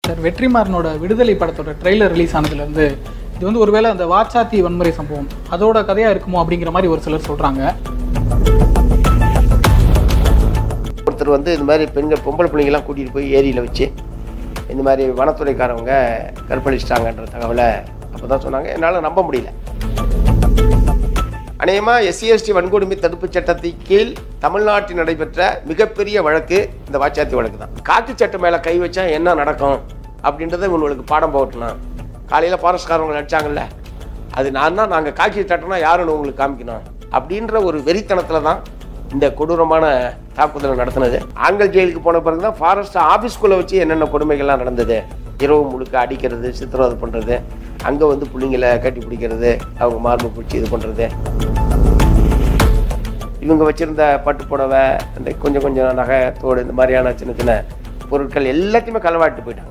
Sir வெற்றிமாறனோட விடுதலை படத்தோட trailer release ஆனதுலேருந்து இது வந்து ஒருவேளை அந்த வாச்சாத்தி வன்முறை சம்பவம் அதோட கதையாக இருக்குமோ அப்படிங்கிற மாதிரி ஒரு சிலர் சொல்கிறாங்க ஒருத்தர் வந்து இந்த மாதிரி பெண்கள் பொம்பளை பிள்ளைங்கெல்லாம் கூட்டிகிட்டு போய் ஏரியில் வச்சு இந்த மாதிரி வனத்துறைக்காரவங்க கற்பழிச்சிட்டாங்கன்ற தகவலை அப்போ தான் சொன்னாங்க என்னால் நம்ப முடியல அநேகமாக எஸ்சி எஸ்டி வன்கொடுமை தடுப்புச் சட்டத்தின் கீழ் தமிழ்நாட்டில் நடைபெற்ற மிகப்பெரிய வழக்கு இந்த வாச்சாத்தி வழக்கு தான் காட்டு சட்டம் மேலே கை வச்சா என்ன நடக்கும் அப்படின்றத உங்களுக்கு பாடம் போகட்டணும் காலையில் ஃபாரஸ்ட்காரவங்க அடிச்சாங்கல்ல அது நான் தான் நாங்கள் காக்கி சட்டம்னா யாருன்னு உங்களுக்கு காமிக்கணும் அப்படின்ற ஒரு வெறித்தனத்தில் தான் இந்த கொடூரமான தாக்குதலை நடத்தினது ஆண்கள் ஜெயிலுக்கு போன பிறகு தான் ஃபாரஸ்ட் ஆஃபீஸ்குள்ளே வச்சு என்னென்ன கொடுமைகள்லாம் நடந்தது இரவு முழுக்க அடிக்கிறது சித்திரவதை பண்ணுறது அங்கே வந்து பிள்ளைங்களை கட்டி பிடிக்கிறது அவங்க மார்பு பிடிச்சி இது பண்ணுறது இவங்க வச்சுருந்த பட்டு புடவை இந்த கொஞ்சம் கொஞ்சம் நகை தோடு இந்த மாதிரியான சின்ன சின்ன பொருட்கள் எல்லாத்தையுமே களவாடிட்டு போயிட்டாங்க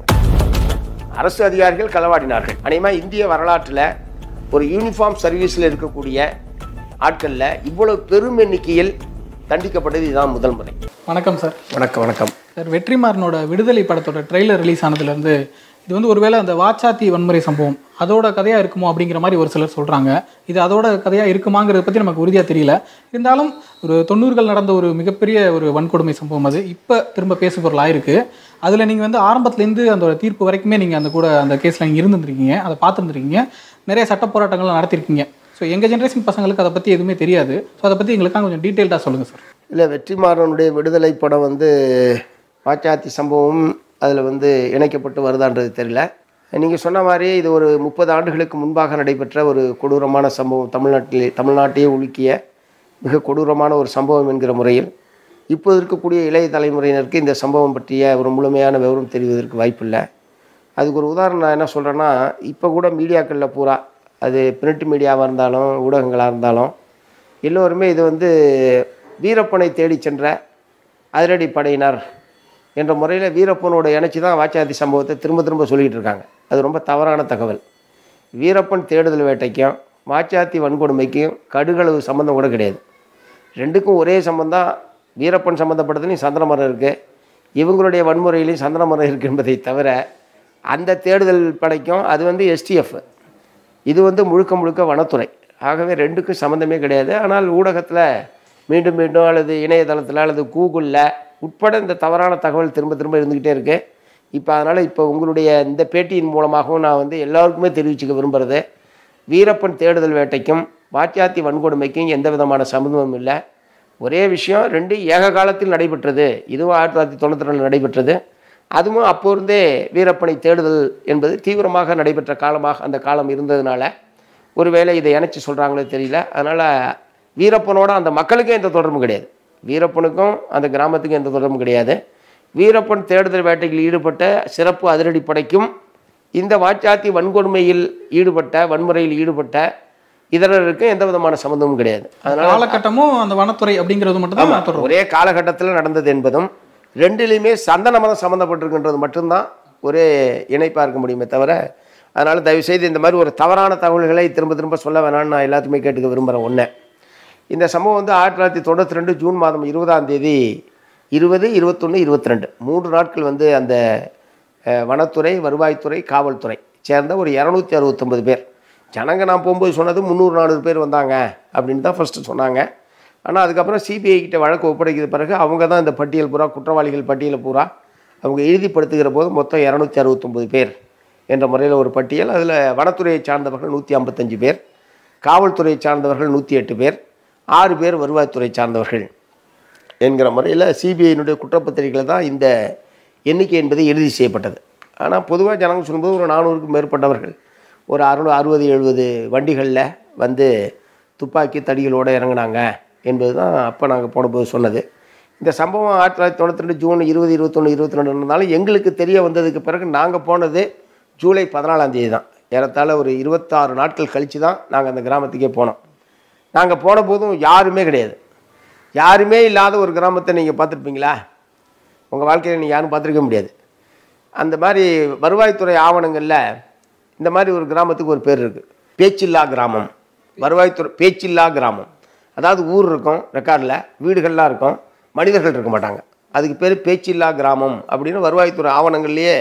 அரசு அதிகாரிகள் களவாடினார்கள் அநேகமாக இந்திய வரலாற்றில் ஒரு யூனிஃபார்ம் சர்வீஸில் இருக்கக்கூடிய ஆட்களில் இவ்வளவு பெரும் எண்ணிக்கையில் தண்டிக்கப்பட்டது இதுதான் முதல் முறை வணக்கம் சார் வணக்கம் வணக்கம் சார் வெற்றிமாறனோட விடுதலை படத்தோட ட்ரெய்லர் ரிலீஸ் ஆனதுலேருந்து இது வந்து ஒருவேளை அந்த வாச்சாத்தி வன்முறை சம்பவம் அதோட கதையாக இருக்குமோ அப்படிங்கிற மாதிரி ஒரு சிலர் சொல்கிறாங்க இது அதோட கதையாக இருக்குமாங்கிறத பற்றி நமக்கு உறுதியாக தெரியல இருந்தாலும் ஒரு தொண்ணூறுகள் நடந்த ஒரு மிகப்பெரிய ஒரு வன்கொடுமை சம்பவம் அது இப்போ திரும்ப பேசுபொருள் ஆயிருக்கு அதில் நீங்கள் வந்து ஆரம்பத்துலேருந்து அந்த தீர்ப்பு வரைக்குமே நீங்கள் அந்த கூட அந்த கேஸில் நீங்கள் இருந்துருக்கீங்க அதை பார்த்துருந்துருக்கீங்க நிறைய சட்ட போராட்டங்கள்லாம் நடத்திருக்கீங்க ஸோ எங்கள் ஜென்ரேஷன் பசங்களுக்கு அதை பற்றி எதுவுமே தெரியாது ஸோ அதை பற்றி எங்களுக்காக கொஞ்சம் டீட்டெயில்டாக சொல்லுங்கள் சார் இல்லை வெற்றிமாறனுடைய விடுதலை படம் வந்து பாச்சாத்தி சம்பவம் அதில் வந்து இணைக்கப்பட்டு வருதான்றது தெரியல நீங்கள் சொன்ன மாதிரி இது ஒரு முப்பது ஆண்டுகளுக்கு முன்பாக நடைபெற்ற ஒரு கொடூரமான சம்பவம் தமிழ்நாட்டிலே தமிழ்நாட்டையே உலுக்கிய மிக கொடூரமான ஒரு சம்பவம் என்கிற முறையில் இப்போது இருக்கக்கூடிய இளைய தலைமுறையினருக்கு இந்த சம்பவம் பற்றிய ஒரு முழுமையான விவரம் தெரிவதற்கு வாய்ப்பில்லை அதுக்கு ஒரு உதாரணம் நான் என்ன சொல்கிறேன்னா இப்போ கூட மீடியாக்களில் பூரா அது பிரிண்ட் மீடியாவாக இருந்தாலும் ஊடகங்களாக இருந்தாலும் எல்லோருமே இது வந்து வீரப்பனை தேடி சென்ற அதிரடி படையினர் என்ற முறையில் வீரப்பனோட இணைச்சி தான் வாச்சாத்தி சம்பவத்தை திரும்ப திரும்ப சொல்லிகிட்டு இருக்காங்க அது ரொம்ப தவறான தகவல் வீரப்பன் தேடுதல் வேட்டைக்கும் வாச்சாத்தி வன்கொடுமைக்கும் கடுகளவு சம்மந்தம் கூட கிடையாது ரெண்டுக்கும் ஒரே சம்பந்தம் வீரப்பன் சம்மந்தப்பட்டதுலையும் சந்திரமரம் இருக்குது இவங்களுடைய வன்முறையிலையும் சந்திரமரம் இருக்குது என்பதை தவிர அந்த தேடுதல் படைக்கும் அது வந்து எஸ்டிஎஃப் இது வந்து முழுக்க முழுக்க வனத்துறை ஆகவே ரெண்டுக்கும் சம்மந்தமே கிடையாது ஆனால் ஊடகத்தில் மீண்டும் மீண்டும் அல்லது இணையதளத்தில் அல்லது கூகுளில் உட்பட இந்த தவறான தகவல் திரும்ப திரும்ப இருந்துக்கிட்டே இருக்கு இப்போ அதனால் இப்போ உங்களுடைய இந்த பேட்டியின் மூலமாகவும் நான் வந்து எல்லாருக்குமே தெரிவிச்சுக்க விரும்புகிறது வீரப்பன் தேடுதல் வேட்டைக்கும் வாத்தியாத்தி வன்கொடுமைக்கும் எந்த விதமான சம்மந்தமும் இல்லை ஒரே விஷயம் ரெண்டு ஏக காலத்தில் நடைபெற்றது இதுவும் ஆயிரத்தி தொள்ளாயிரத்தி தொண்ணூற்றி ரெண்டில் நடைபெற்றது அதுவும் அப்போ இருந்தே வீரப்பனை தேடுதல் என்பது தீவிரமாக நடைபெற்ற காலமாக அந்த காலம் இருந்ததுனால ஒருவேளை இதை இணைச்சி சொல்கிறாங்களோ தெரியல அதனால் வீரப்பனோட அந்த மக்களுக்கும் எந்த தொடர்பும் கிடையாது வீரப்பனுக்கும் அந்த கிராமத்துக்கும் எந்த தொடர்பும் கிடையாது வீரப்பன் தேடுதல் வேட்டையில் ஈடுபட்ட சிறப்பு அதிரடிப்படைக்கும் இந்த வாச்சாத்தி வன்கொடுமையில் ஈடுபட்ட வன்முறையில் ஈடுபட்ட இதரருக்கும் எந்த விதமான சம்மந்தமும் கிடையாது அதனால் காலகட்டமும் அந்த வனத்துறை அப்படிங்கிறது மட்டும் தான் தொடரும் ஒரே காலகட்டத்தில் நடந்தது என்பதும் ரெண்டிலையுமே சந்தன மதம் சம்மந்தப்பட்டிருக்கின்றது மட்டும்தான் ஒரே இணைப்பாக இருக்க முடியுமே தவிர அதனால் தயவுசெய்து இந்த மாதிரி ஒரு தவறான தகவல்களை திரும்ப திரும்ப சொல்ல வேணாம்னு நான் எல்லாத்துக்குமே கேட்டுக்க விரும்புகிறேன் ஒன்று இந்த சம்பவம் வந்து ஆயிரத்தி தொள்ளாயிரத்தி தொண்ணூற்றி ரெண்டு ஜூன் மாதம் இருபதாம் தேதி இருபது இருபத்தொன்று இருபத்தி ரெண்டு மூன்று நாட்கள் வந்து அந்த அஹ், வனத்துறை வருவாய்த்துறை காவல்துறை சேர்ந்த ஒரு இரநூத்தி அறுபத்தொம்பது பேர் ஜனங்க நான் போகும்போது சொன்னது முந்நூறு நானூறு பேர் வந்தாங்க அப்படின்னு தான் ஃபஸ்ட்டு சொன்னாங்க ஆனால் அதுக்கப்புறம் சிபிஐ கிட்ட வழக்கு ஒப்படைக்கிற பிறகு அவங்க தான் இந்த பட்டியல் பூரா குற்றவாளிகள் பட்டியலை பூரா அவங்க எழுதிப்படுத்துகிற போது மொத்தம் இரநூத்தி அறுபத்தொம்பது பேர் என்ற முறையில் ஒரு பட்டியல் அதில் வனத்துறையை சார்ந்தவர்கள் நூற்றி ஐம்பத்தஞ்சு பேர் காவல்துறையை சார்ந்தவர்கள் நூற்றி எட்டு பேர் ஆறு பேர் வருவாய்த்துறை சார்ந்தவர்கள் என்கிற முறையில் சிபிஐனுடைய குற்றப்பத்திரிகையில் தான் இந்த எண்ணிக்கை என்பது இறுதி செய்யப்பட்டது ஆனால் பொதுவாக ஜனங்க சொல்லும்போது ஒரு நானூறுக்கும் மேற்பட்டவர்கள் ஒரு அறுநூறு அறுபது எழுபது வண்டிகளில் வந்து துப்பாக்கி தடிகளோடு இறங்குனாங்க என்பது தான் அப்போ நாங்கள் போனபோது சொன்னது இந்த சம்பவம் ஆயிரத்தி தொள்ளாயிரத்தி தொண்ணூற்றி ரெண்டு ஜூன் இருபது இருபத்தொன்று இருபத்தி ரெண்டு இருந்தாலும் எங்களுக்கு தெரிய வந்ததுக்கு பிறகு நாங்கள் போனது ஜூலை பதினாலாம் தேதி தான் ஏறத்தாழ ஒரு இருபத்தாறு நாட்கள் கழித்து தான் நாங்கள் அந்த கிராமத்துக்கே போனோம் நாங்கள் போன போதும் யாருமே கிடையாது யாருமே இல்லாத ஒரு கிராமத்தை நீங்கள் பார்த்துருப்பீங்களா உங்கள் வாழ்க்கையில் நீங்கள் யாரும் பார்த்துருக்க முடியாது அந்த மாதிரி வருவாய்த்துறை ஆவணங்களில் இந்த மாதிரி ஒரு கிராமத்துக்கு ஒரு பேர் இருக்குது பேச்சில்லா கிராமம் வருவாய்த்துறை பேச்சில்லா கிராமம் அதாவது ஊர் இருக்கும் ரெக்கார்டில் வீடுகள்லாம் இருக்கும் மனிதர்கள் இருக்க மாட்டாங்க அதுக்கு பேர் பேச்சில்லா கிராமம் அப்படின்னு வருவாய்த்துறை ஆவணங்கள்லேயே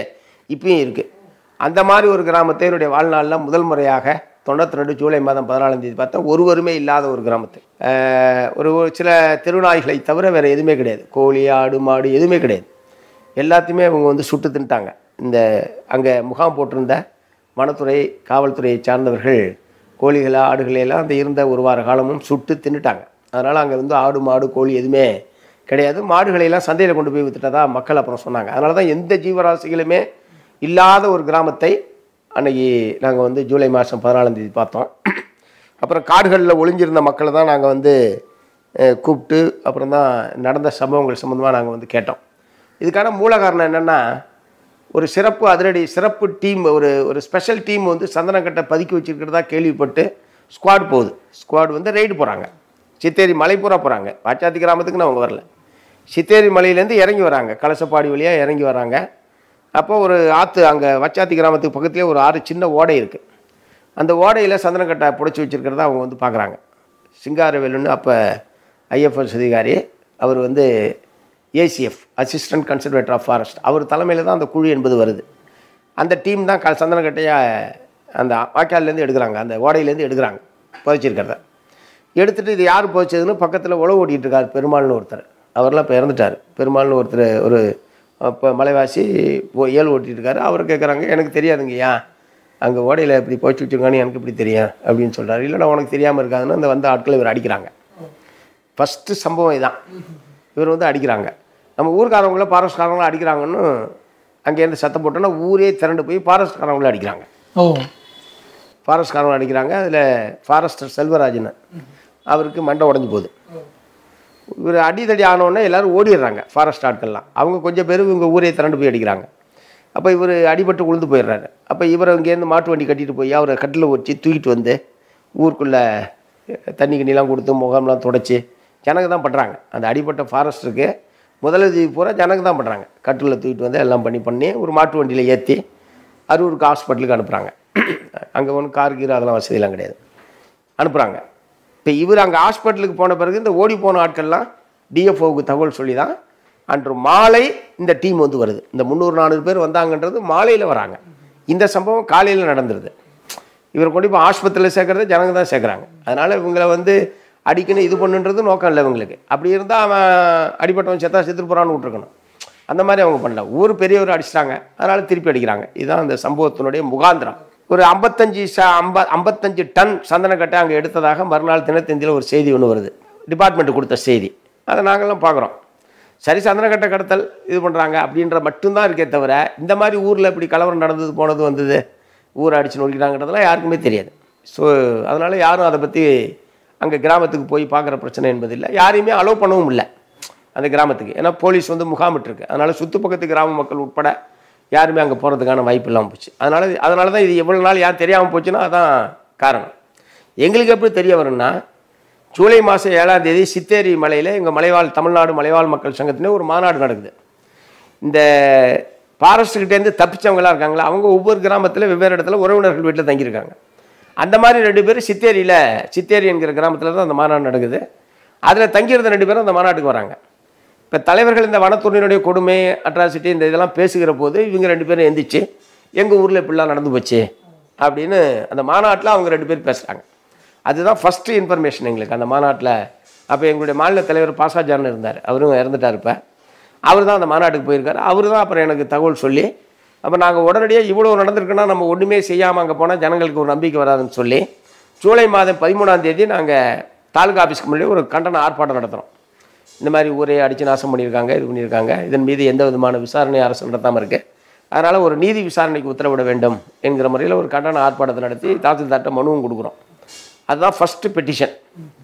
இப்பயும் இருக்குது அந்த மாதிரி ஒரு கிராமத்தை என்னுடைய வாழ்நாளில் முதல் முறையாக தொண்ணூற்றி ரெண்டு ஜூலை மாதம் பதினாலாம் தேதி பார்த்தா ஒருவருமே இல்லாத ஒரு கிராமத்தை அஹ், ஒரு ஒரு சில தெருநாய்களை தவிர வேறு எதுவுமே கிடையாது கோழி ஆடு மாடு எதுவுமே கிடையாது எல்லாத்தையுமே அவங்க வந்து சுட்டு தின்ட்டாங்க இந்த அங்கே முகாம் போட்டிருந்த வனத்துறை காவல்துறையை சார்ந்தவர்கள் கோழிகளை ஆடுகளை எல்லாம் அந்த இருந்த ஒரு வார காலமும் சுட்டு தின்னுட்டாங்க அதனால் அங்கே வந்து ஆடு மாடு கோழி எதுவுமே கிடையாது மாடுகளை எல்லாம் சந்தையில் கொண்டு போய் வித்துட்டதா மக்கள் அப்புறம் சொன்னாங்க அதனால தான் எந்த ஜீவராசிகளுமே இல்லாத ஒரு கிராமத்தை அன்னைக்கு நாங்கள் வந்து ஜூலை மாதம் பதினாலாம் தேதி பார்த்தோம் அப்புறம் காடுகளில் ஒளிஞ்சிருந்த மக்களை தான் நாங்கள் வந்து அஹ், கூப்பிட்டு அப்புறம் தான் நடந்த சம்பவங்கள் சம்மந்தமாக நாங்கள் வந்து கேட்டோம் இதுக்கான மூல காரணம் என்னென்னா ஒரு சிறப்பு அதிரடி சிறப்பு டீம் ஒரு ஒரு ஸ்பெஷல் டீம் வந்து சந்தனக்கட்டை பதுக்கி வச்சிருக்கிறதா கேள்விப்பட்டு ஸ்குவாட் போகுது ஸ்குவாட் வந்து ரைடு போகிறாங்க சித்தேரி மலை பூரா போகிறாங்க வாச்சாத்தி கிராமத்துக்குன்னு அவங்க வரல சித்தேரி மலையிலேருந்து இறங்கி வராங்க கலசப்பாடி வழியாக இறங்கி வராங்க அப்போ ஒரு ஆற்று அங்கே வச்சாத்தி கிராமத்துக்கு பக்கத்துலேயே ஒரு ஆறு சின்ன ஓடை இருக்குது அந்த ஓடையில் சந்தனக்கட்டை புடைச்சி வச்சிருக்கிறத அவங்க வந்து பார்க்குறாங்க சிங்காரவேலுன்னு அப்போ ஐஎஃப்எஸ் அதிகாரி அவர் வந்து ACF assistant conservator of forest அவர் தலைமையில் தான் அந்த குழு என்பது வருது அந்த டீம் தான் க சந்தனக்கட்டையை அந்த வாய்க்கால்லேருந்து எடுக்கிறாங்க அந்த ஓடையிலேருந்து எடுக்கிறாங்க புதைச்சிருக்கிறத எடுத்துகிட்டு இது யார் புதைச்சதுன்னு பக்கத்தில் உழவு ஓட்டிகிட்டு இருக்கார் பெருமாள்னு ஒருத்தர் அவர்லாம் இப்போ இறந்துட்டார் பெருமாள்னு ஒருத்தர் ஒரு இப்போ மலைவாசி ஓ- ஏழு ஓட்டிகிட்டு இருக்காரு அவர் கேட்குறாங்க எனக்கு தெரியாதுங்க ஏன் அங்கே ஓடையில் இப்படி போச்சு வச்சுருக்கான்னு எனக்கு இப்படி தெரியும் அப்படின்னு சொல்கிறாரு இல்லைன்னா உனக்கு தெரியாமல் இருக்காதுன்னு அந்த வந்த ஆட்களை இவர் அடிக்கிறாங்க ஃபஸ்ட்டு சம்பவம் இதான் இவர் வந்து அடிக்கிறாங்க நம்ம ஊர்க்காரவங்கள ஃபாரஸ்ட்காரங்கள அடிக்கிறாங்கன்னு அங்கேருந்து சத்தம் போட்டோன்னா ஊரே திரண்டு போய் ஃபாரஸ்ட்காரங்கள அடிக்கிறாங்க ஓ ஃபாரஸ்ட்காரங்க அடிக்கிறாங்க அதில் ஃபாரஸ்டர் செல்வராஜன் அவருக்கு மண்டை உடஞ்சி போகுது இவர் அடிதடி ஆனோடனே எல்லாரும் ஓடிடுறாங்க ஃபாரஸ்ட் ஆட்கள்லாம் அவங்க கொஞ்சம் பேர் இவங்க ஊரே திரண்டு போய் அடிக்கிறாங்க அப்போ இவர் அடிபட்டு உளுந்து போயிடுறாரு அப்போ இவரை இங்கேருந்து மாட்டு வண்டி கட்டிட்டு போய் அவரை கட்டில் வச்சு தூக்கிட்டு வந்து ஊருக்குள்ளே தண்ணி கண்ணிலாம் கொடுத்து முகம்லாம் தொடச்சி ஜனங்க தான் பண்ணுறாங்க அந்த அடிபட்ட ஃபாரஸ்டருக்கு முதலுதவி பூரா ஜனங்க தான் பண்ணுறாங்க கட்டில் தூக்கிட்டு வந்து எல்லாம் பண்ணி பண்ணி ஒரு மாட்டு வண்டியில் ஏற்றி அரூருக்கு ஹாஸ்பிட்டலுக்கு அனுப்புகிறாங்க அங்கே ஒன்றும் கார் கீர் அதெல்லாம் வசதியெல்லாம் கிடையாது அனுப்புகிறாங்க இப்போ இவர் அங்கே ஹாஸ்பிட்டலுக்கு போன பிறகு இந்த ஓடி போன ஆட்கள்லாம் டிஎஃப்ஓவுக்கு தகவல் சொல்லி தான் அன்று மாலை இந்த டீம் வந்து வருது இந்த முந்நூறு நானூறு பேர் வந்தாங்கன்றது மாலையில் வராங்க இந்த சம்பவம் காலையில் நடந்துருது இவர் கொண்டு போய் ஆஸ்பத்திரியில் சேர்க்கறது ஜனங்க தான் சேர்க்குறாங்க அதனால் இவங்களை வந்து அடிக்கணும் இது பண்ணுன்றது நோக்கம் இல்லை இவங்களுக்கு அப்படி இருந்தால் அவன் அடிபட்டவன் செத்தா செத்துட்டு போகிறான்னு விட்ருக்கணும் அந்த மாதிரி அவங்க பண்ணல ஊர் பெரியவர் அடிச்சிட்டாங்க அதனால் திருப்பி அடிக்கிறாங்க இதுதான் அந்த சம்பவத்தினுடைய முகாந்திரம் ஒரு ஐம்பத்தஞ்சு ச ஐம்ப ஐம்பத்தஞ்சு டன் சந்தனக்கட்டை அங்கே எடுத்ததாக மறுநாள் தினத்தந்தியில் ஒரு செய்தி ஒன்று வருது டிபார்ட்மெண்ட் கொடுத்த செய்தி அதை நாங்கள்லாம் பார்க்குறோம் சரி சந்தனக்கட்டை கடத்தல் இது பண்ணுறாங்க அப்படின்ற மட்டும்தான் இருக்கே தவிர இந்த மாதிரி ஊரில் இப்படி கலவரம் நடந்தது போனது வந்தது ஊரை அடிச்சு நொடிக்கிறாங்கிறதெல்லாம் யாருக்குமே தெரியாது ஸோ அதனால் யாரும் அதை பற்றி அங்கே கிராமத்துக்கு போய் பார்க்குற பிரச்சனை என்பதில்லை யாரையுமே அலோவ் பண்ணவும் இல்லை அந்த கிராமத்துக்கு ஏன்னா போலீஸ் வந்து முகாமிட்டிருக்கு அதனால் சுற்று பக்கத்து கிராம மக்கள் உட்பட யாருமே அங்கே போகிறதுக்கான வாய்ப்பு இல்லாமல் போச்சு அதனால் அதனால தான் இது எவ்வளோ நாள் யார் தெரியாமல் போச்சுன்னா அதான் காரணம் எங்களுக்கு எப்படி தெரிய வரும்னா ஜூலை மாதம் ஏழாம் தேதி சித்தேரி மலையில் எங்கள் மலைவாழ் தமிழ்நாடு மலைவாழ் மக்கள் சங்கத்தினே ஒரு மாநாடு நடக்குது இந்த ஃபாரஸ்ட்டுக்கிட்டேருந்து தப்பிச்சவங்களாம் இருக்காங்களா அவங்க ஒவ்வொரு கிராமத்தில் வெவ்வேறு இடத்துல உறவினர்கள் வீட்டில் தங்கியிருக்காங்க அந்த மாதிரி ரெண்டு பேரும் சித்தேரியில் சித்தேரி என்கிற கிராமத்தில் தான் அந்த மாநாடு நடக்குது அதில் தங்கியிருந்த ரெண்டு பேரும் அந்த மாநாட்டுக்கு வராங்க இப்போ தலைவர்கள் இந்த வனத்துறையினுடைய கொடுமை அட்ராசிட்டி இந்த இதெல்லாம் பேசுகிற போது இவங்க ரெண்டு பேரும் எந்திரிச்சு எங்கள் ஊரில் இப்படிலாம் நடந்து போச்சு அப்படின்னு அந்த மாநாட்டில் அவங்க ரெண்டு பேர் பேசுகிறாங்க அதுதான் ஃபஸ்ட்டு இன்ஃபர்மேஷன் எங்களுக்கு அந்த மாநாட்டில் அப்போ எங்களுடைய மாநில தலைவர் பாசாஜான் இருந்தார் அவரும் இறந்துட்டார் இப்போ அவர் தான் அந்த மாநாட்டுக்கு போயிருக்காரு அவர் தான் அப்புறம் எனக்கு தகவல் சொல்லி அப்போ நாங்கள் உடனடியாக இவ்வளோ நடந்திருக்குன்னா நம்ம ஒன்றுமே செய்யாமல் அங்கே போனால் ஜனங்களுக்கு ஒரு நம்பிக்கை வராதுன்னு சொல்லி ஜூலை மாதம் பதிமூணாம் தேதி நாங்கள் தாலுகா ஆஃபீஸ்க்கு முன்னாடி ஒரு கண்டன ஆர்ப்பாட்டம் நடத்துகிறோம் இந்த மாதிரி ஊரே அடித்து நாசம் பண்ணியிருக்காங்க இது பண்ணியிருக்காங்க இதன் மீது எந்த விதமான விசாரணை அரசு நடத்தாமல் இருக்கு அதனால் ஒரு நீதி விசாரணைக்கு உத்தரவிட வேண்டும் என்கிற முறையில் ஒரு கண்டன ஆர்ப்பாட்டத்தை நடத்தி தாசில்தார்ட்ட மனுவும் கொடுக்குறோம் அதுதான் ஃபஸ்ட்டு பெட்டிஷன்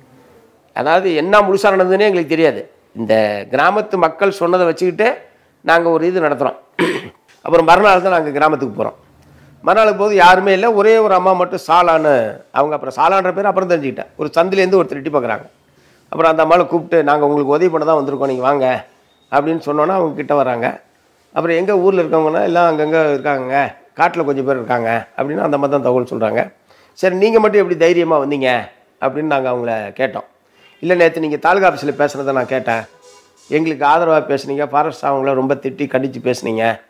அதாவது என்ன முழுசாக நடந்ததுன்னே எங்களுக்கு தெரியாது இந்த கிராமத்து மக்கள் சொன்னதை வச்சுக்கிட்டு நாங்கள் ஒரு இது நடத்துகிறோம் அப்புறம் மறுநாள் தான் நாங்கள் கிராமத்துக்கு போகிறோம் மறுநாளுக்கு போது யாருமே இல்லை ஒரே ஒரு அம்மா மட்டும் சாலான்னு அவங்க அப்புறம் சாலான்ற பேர் அப்புறம் தெரிஞ்சுக்கிட்டேன் ஒரு சந்திலேருந்து ஒருத்தர் எட்டி பார்க்குறாங்க அப்புறம் அந்த அம்மாவை கூப்பிட்டு நாங்கள் உங்களுக்கு உதவி பண்ண தான் வந்திருக்கோம் நீங்கள் வாங்க அப்படின்னு சொன்னோன்னா அவங்க கிட்ட வராங்க அப்புறம் எங்கள் ஊரில் இருக்கவங்கன்னா எல்லாம் அங்கங்கே இருக்காங்க காட்டில் கொஞ்சம் பேர் இருக்காங்க அப்படின்னு அந்த மாதிரி தான் தகவல் சொல்கிறாங்க சரி நீங்கள் மட்டும் எப்படி தைரியமாக வந்தீங்க அப்படின்னு நாங்கள் அவங்கள கேட்டோம் இல்லை நேற்று நீங்கள் தாலுகா ஆஃபீஸில் பேசுனதை நான் கேட்டேன் எங்களுக்கு ஆதரவாக பேசுனீங்க ஃபாரஸ்ட் அவங்கள ரொம்ப திட்டி கண்டித்து பேசுனீங்க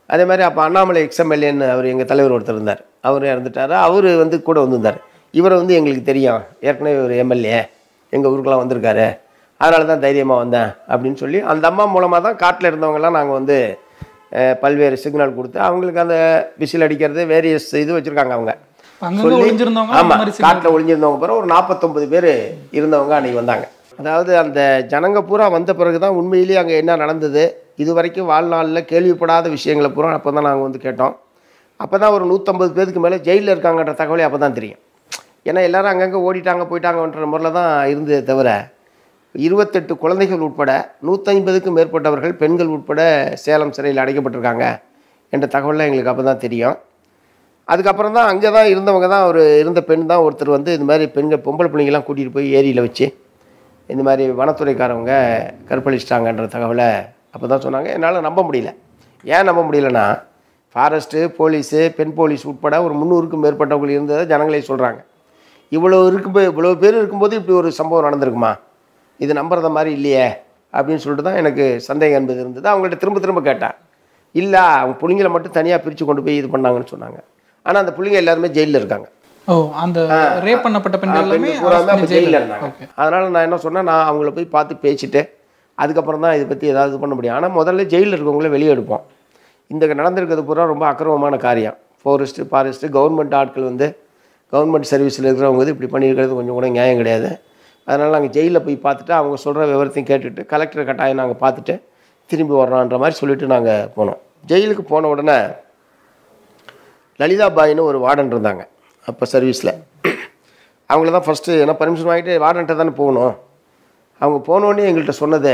அதே மாதிரி அப்போ அண்ணாமலை எக்ஸ்எம்எல்ஏன்னு அவர் எங்கள் தலைவர் ஒருத்தர் இருந்தார் அவர் இறந்துட்டார் அவர் வந்து கூட வந்திருந்தார் இவரை வந்து எங்களுக்கு தெரியும் ஏற்கனவே ஒரு எம்எல்ஏ எங்கள் ஊருக்கெல்லாம் வந்திருக்காரு அதனால தான் தைரியமாக வந்தேன் அப்படின்னு சொல்லி அந்த அம்மா மூலமாக தான் காட்டில் இருந்தவங்கெல்லாம் நாங்கள் வந்து அஹ், பல்வேறு சிக்னல் கொடுத்து அவங்களுக்கு அந்த விசில் அடிக்கிறது வேரியஸ் இது வச்சுருக்காங்க அவங்க அங்கங்க ஒளிஞ்சிருந்தவங்க அந்த ஆமாம் மாதிரி signal- காட்டில் ஒளிஞ்சிருந்தவங்க பிறகு ஒரு நாற்பத்தொம்பது பேர் இருந்தவங்க அன்றைக்கி வந்தாங்க அதாவது அந்த ஜனங்க பூரா வந்த பிறகு தான் உண்மையிலேயே அங்கே என்ன நடந்தது இது வரைக்கும் வாழ்நாளில் கேள்விப்படாத விஷயங்களை பூரா அப்போ தான் நாங்கள் வந்து கேட்டோம் அப்போ தான் ஒரு நூற்றம்பது பேருக்கு மேலே ஜெயிலில் இருக்காங்கன்ற தகவலே அப்போ தான் தெரியும் ஏன்னா எல்லாரும் அங்கங்கே ஓடிட்டாங்க போயிட்டாங்கன்ற முறையில் தான் இருந்ததே தவிர இருபத்தெட்டு குழந்தைகள் உட்பட நூற்றி மேற்பட்டவர்கள் பெண்கள் உட்பட சேலம் சிறையில் அடைக்கப்பட்டிருக்காங்க என்ற தகவல்லாம் எங்களுக்கு அப்போ தான் தெரியும் அதுக்கப்புறம் தான் அங்கே தான் இருந்தவங்க தான் ஒரு இருந்த பெண் தான் ஒருத்தர் வந்து இந்த மாதிரி பெண்கள் பொம்பளை பிள்ளைங்கெல்லாம் கூட்டிகிட்டு போய் ஏரியில் வச்சு இந்த மாதிரி வனத்துறைக்காரவங்க கற்பழிச்சிட்டாங்கன்ற தகவலை அப்போ தான் சொன்னாங்க என்னால் நம்ப முடியல ஏன் நம்ப முடியலன்னா ஃபாரஸ்ட்டு போலீஸு பெண் போலீஸ் உட்பட ஒரு முந்நூறுக்கும் மேற்பட்டவர்கள் இருந்ததை ஜனங்களே சொல்கிறாங்க இவ்வளோ இருக்கும்போது இவ்வளோ பேர் இருக்கும்போது இப்படி ஒரு சம்பவம் நடந்திருக்குமா இது நம்புறத மாதிரி இல்லையே அப்படின்னு சொல்லிட்டு தான் எனக்கு சந்தேகம் என்பது இருந்தது அவங்கள்ட்ட திரும்ப திரும்ப கேட்டேன் இல்லை அவங்க புள்ளிங்களை மட்டும் தனியாக பிரித்து கொண்டு போய் இது பண்ணாங்கன்னு சொன்னாங்க ஆனால் அந்த புள்ளிங்க எல்லாருமே ஜெயிலில் இருக்காங்க ஓ அந்த ரேப் பண்ணப்பட்ட பெண்கள் எல்லாமே பெண்கள் பூராமே அப்போ ஜெயிலில் ஜெயிலில் இருந்தாங்க ஓகே அதனால் நான் என்ன சொன்னேன் நான் அவங்கள போய் பார்த்து பேசிட்டு அதுக்கப்புறம் தான் இதை பற்றி ஏதாவது இது பண்ண முடியும் ஆனால் முதல்ல ஜெயிலில் இருக்கவங்கள வெளியே எடுப்போம் இந்த நடந்திருக்கிறது பூரா ரொம்ப அக்கிரமமான காரியம் ஃபாரஸ்ட்டு ஃபாரஸ்ட்டு கவர்மெண்ட் ஆட்கள் வந்து கவர்மெண்ட் சர்வீஸில் இருக்கிறவங்க வந்து இப்படி பண்ணியிருக்கிறது கொஞ்சம் கூட நியாயம் கிடையாது அதனால் நாங்கள் ஜெயிலில் போய் பார்த்துட்டு அவங்க சொல்கிற விவரத்தையும் கேட்டுட்டு கலெக்டர் கட்டாயம் நாங்கள் பார்த்துட்டு திரும்பி வர்றோன்ற மாதிரி சொல்லிட்டு நாங்கள் போனோம் ஜெயிலுக்கு போன உடனே லலிதா பாயின்னு ஒரு வார்டன் இருந்தாங்க அப்போ சர்வீஸில் அவங்கள தான் ஃபஸ்ட்டு ஏன்னா பர்மிஷன் வாங்கிட்டு வார்டன்ட்ட தானே போகணும் அவங்க போனோடனே எங்கள்கிட்ட சொன்னது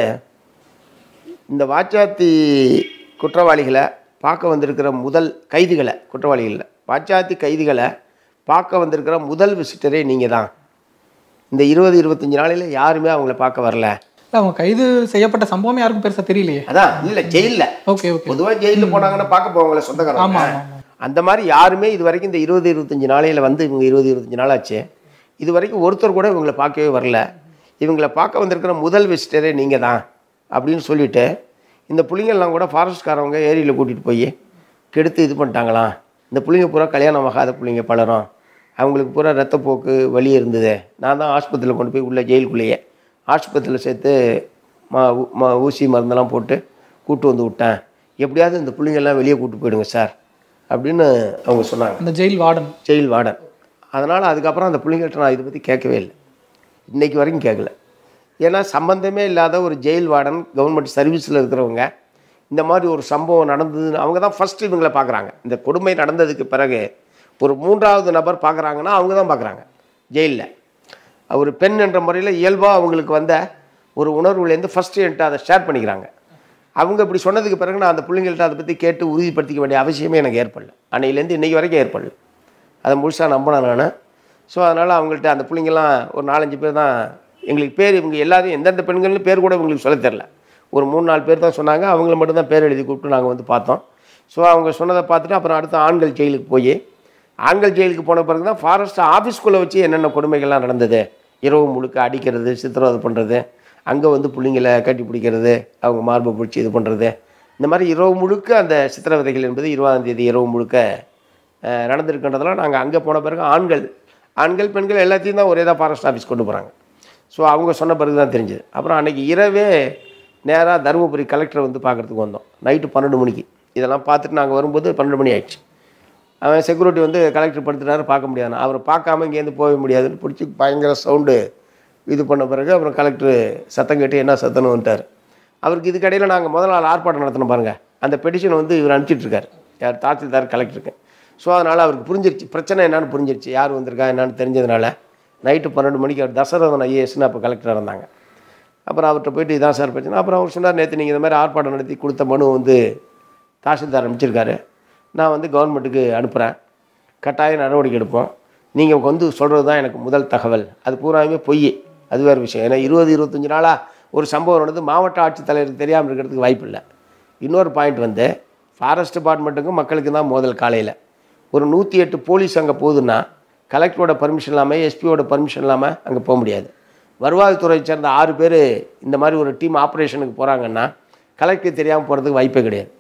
இந்த வாச்சாத்தி குற்றவாளிகளை பார்க்க வந்திருக்கிற முதல் கைதிகளை குற்றவாளிகளில் வாச்சாத்தி கைதிகளை பார்க்க வந்திருக்கிற முதல் விசிட்டரே நீங்கள் தான் இந்த இருபது இருபத்தஞ்சி நாளையில் யாருமே அவங்கள பார்க்க வரல இல்ல, அவங்க கைது செய்யப்பட்ட சம்பவம் யாருக்கும் பெருசா தெரியலையே அதான் இல்லை ஜெயிலில் ஓகே ஓகே பொதுவாக ஜெயிலில் போனாங்கன்னா பார்க்க போவாங்களே ஆமா சொந்தக்காரங்க ஆமா ஆமா. அந்த மாதிரி யாருமே இது வரைக்கும் இந்த இருபது இருபத்தஞ்சி நாளையில் வந்து இவங்க இருபது இருபத்தஞ்சி நாள் ஆச்சு இது வரைக்கும் ஒருத்தர் கூட இவங்களை பார்க்கவே வரல இவங்களை பார்க்க வந்திருக்கிற முதல் விசிட்டரே நீங்கள் தான் அப்படின்னு சொல்லிட்டு இந்த புள்ளிங்கள்லாம் கூட ஃபாரஸ்ட்காரவங்க ஏரியில் கூட்டிகிட்டு போய் கெடுத்து இது பண்ணிட்டாங்களாம் இந்த புள்ளிங்க பூரா கல்யாணம் ஆகாத புள்ளிங்க பலரும் அவங்களுக்கு பூரா ரத்தப்போக்கு வலி இருந்தது நான் தான் ஆஸ்பத்திரியில் கொண்டு போய் உள்ள ஜெயிலுக்குள்ளேயே ஆஸ்பத்திரியில் சேர்த்து மா ஊ- மா ஊசி மருந்தெல்லாம் போட்டு கூட்டு வந்து விட்டேன் எப்படியாவது இந்த புள்ளிங்கெல்லாம் வெளியே கூட்டு போயிடுங்க சார் அப்படின்னு அவங்க சொன்னாங்க அந்த ஜெயில் வார்டன் ஜெயில் வார்டன் அதனால் அதுக்கப்புறம் அந்த பிள்ளைங்கள்ட்ட நான் இதை பற்றி கேட்கவே இல்லை இன்னைக்கு வரைக்கும் கேட்கல ஏன்னா சம்பந்தமே இல்லாத ஒரு ஜெயில் வார்டன் கவர்மெண்ட் சர்வீஸில் இருக்கிறவங்க இந்த மாதிரி ஒரு சம்பவம் நடந்ததுன்னு அவங்க தான் ஃபஸ்ட்டு இவங்களை பார்க்குறாங்க இந்த கொடுமை நடந்ததுக்கு பிறகு ஒரு மூன்றாவது நபர் பார்க்குறாங்கன்னா அவங்க தான் பார்க்குறாங்க ஜெயிலில் ஒரு பெண் என்ற முறையில் இயல்பாக அவங்களுக்கு வந்த ஒரு உணர்வுலேருந்து ஃபஸ்ட்டு என்கிட்ட அதை ஷேர் பண்ணிக்கிறாங்க அவங்க இப்படி சொன்னதுக்கு பிறகு நான் அந்த பிள்ளைங்கள்ட்ட அதை பற்றி கேட்டு உறுதிப்படுத்திக்க வேண்டிய அவசியமே எனக்கு ஏற்படல அன்னையிலேருந்து இன்னைக்கு வரைக்கும் ஏற்படல அதை முழுசாக நம்பினேன் நான் ஸோ அதனால் அவங்கள்ட்ட அந்த பிள்ளைங்கள்லாம் ஒரு நாலஞ்சு பேர் தான் எங்களுக்கு பேர் இவங்க எல்லாரும் எந்தெந்த பெண்கள்னு பேர் கூட இவங்களுக்கு சொல்ல தெரில ஒரு மூணு நாலு பேர் தான் சொன்னாங்க அவங்கள மட்டும் தான் பேர் எழுதி கூப்பிட்டு நாங்கள் வந்து பார்த்தோம் ஸோ அவங்க சொன்னதை பார்த்துட்டு அப்புறம் அடுத்து ஆண்கள் ஜெயிலுக்கு போய் ஆண்கள் ஜெயிலுக்கு போன பிறகு தான் ஃபாரஸ்ட் ஆஃபீஸ்க்குள்ளே வச்சு என்னென்ன கொடுமைகள்லாம் நடந்தது இரவு முழுக்க அடிக்கிறது சித்திரவதை பண்ணுறது அங்கே வந்து பிள்ளைங்களை கட்டி பிடிக்கிறது அவங்க மார்பை பிடிச்சி இது பண்ணுறது இந்த மாதிரி இரவு முழுக்க அந்த சித்திரவதைகள் என்பது இருபதாம் தேதி இரவு முழுக்க அஹ், நடந்திருக்கின்றதெல்லாம் நாங்கள் அங்கே போன பிறகு ஆண்கள் ஆண்கள் பெண்கள் எல்லாத்தையும் தான் ஒரே தான் ஃபாரஸ்ட் ஆஃபீஸ் கொண்டு போகிறாங்க ஸோ அவங்க சொன்ன பிறகு தான் தெரிஞ்சது அப்புறம் அன்றைக்கி இரவே நேராக தருமபுரி கலெக்டரை வந்து பார்க்குறதுக்கு வந்தோம் நைட்டு பன்னெண்டு மணிக்கு இதெல்லாம் பார்த்துட்டு நாங்கள் வரும்போது பன்னெண்டு மணி ஆயிடுச்சு அவன் செக்யூரிட்டி வந்து கலெக்டர் படுத்துட்டாரு பார்க்க முடியாது அவரை பார்க்காம இங்கேருந்து போக முடியாதுன்னு பிடிச்சி பயங்கர சவுண்டு இது பண்ண பிறகு அப்புறம் கலெக்டர் சத்தம் கேட்டு என்ன சத்தம்னு வந்துட்டார் அவருக்கு இதுக்கடையில் நாங்கள் முதல் நாள் ஆர்ப்பாட்டம் நடத்தினோம் பாருங்கள் அந்த பெட்டிஷனை வந்து இவர் அனுப்பிச்சிட்டு இருக்காரு யார் தாசில்தார் கலெக்டருக்கு ஸோ அதனால் அவருக்கு புரிஞ்சிருச்சு பிரச்சனை என்னன்னு புரிஞ்சிருச்சு யார் வந்திருக்கா என்னன்னு தெரிஞ்சதுனால நைட்டு பன்னெண்டு மணிக்கு அவர் தசரதன் ஐஏஎஸ்னு அப்போ கலெக்டராக இருந்தாங்க அப்புறம் அவர்கிட்ட போயிட்டு இதான் சார் பிரச்சனை அப்புறம் அவர் சொன்னார் நேற்று நீங்கள் இந்த மாதிரி ஆர்ப்பாட்டம் நடத்தி கொடுத்த மனு வந்து தாசில்தார் அனுப்பிச்சிருக்காரு நான் வந்து கவர்மெண்ட்டுக்கு அனுப்புகிறேன் கட்டாய நடவடிக்கை எடுப்போம் நீங்கள் வந்து சொல்கிறது தான் எனக்கு முதல் தகவல் அது பூராமே பொய் அது வேறு விஷயம் ஏன்னா இருபது இருபத்தஞ்சி நாளாக ஒரு சம்பவம் நடந்து மாவட்ட ஆட்சித்தலைவருக்கு தெரியாமல் இருக்கிறதுக்கு வாய்ப்பு இல்லை இன்னொரு பாயிண்ட் வந்து ஃபாரஸ்ட் டிபார்ட்மெண்ட்டுக்கும் மக்களுக்கு தான் மோதல் காலையில் ஒரு நூற்றி எட்டு போலீஸ் அங்கே போகுதுன்னா கலெக்டரோட பர்மிஷன் இல்லாமல் எஸ்பியோட பர்மிஷன் இல்லாமல் அங்கே போக முடியாது வருவாய்த்துறையை சேர்ந்த ஆறு பேர் இந்த மாதிரி ஒரு டீம் ஆப்ரேஷனுக்கு போகிறாங்கன்னா கலெக்டர் தெரியாமல் போகிறதுக்கு வாய்ப்பே கிடையாது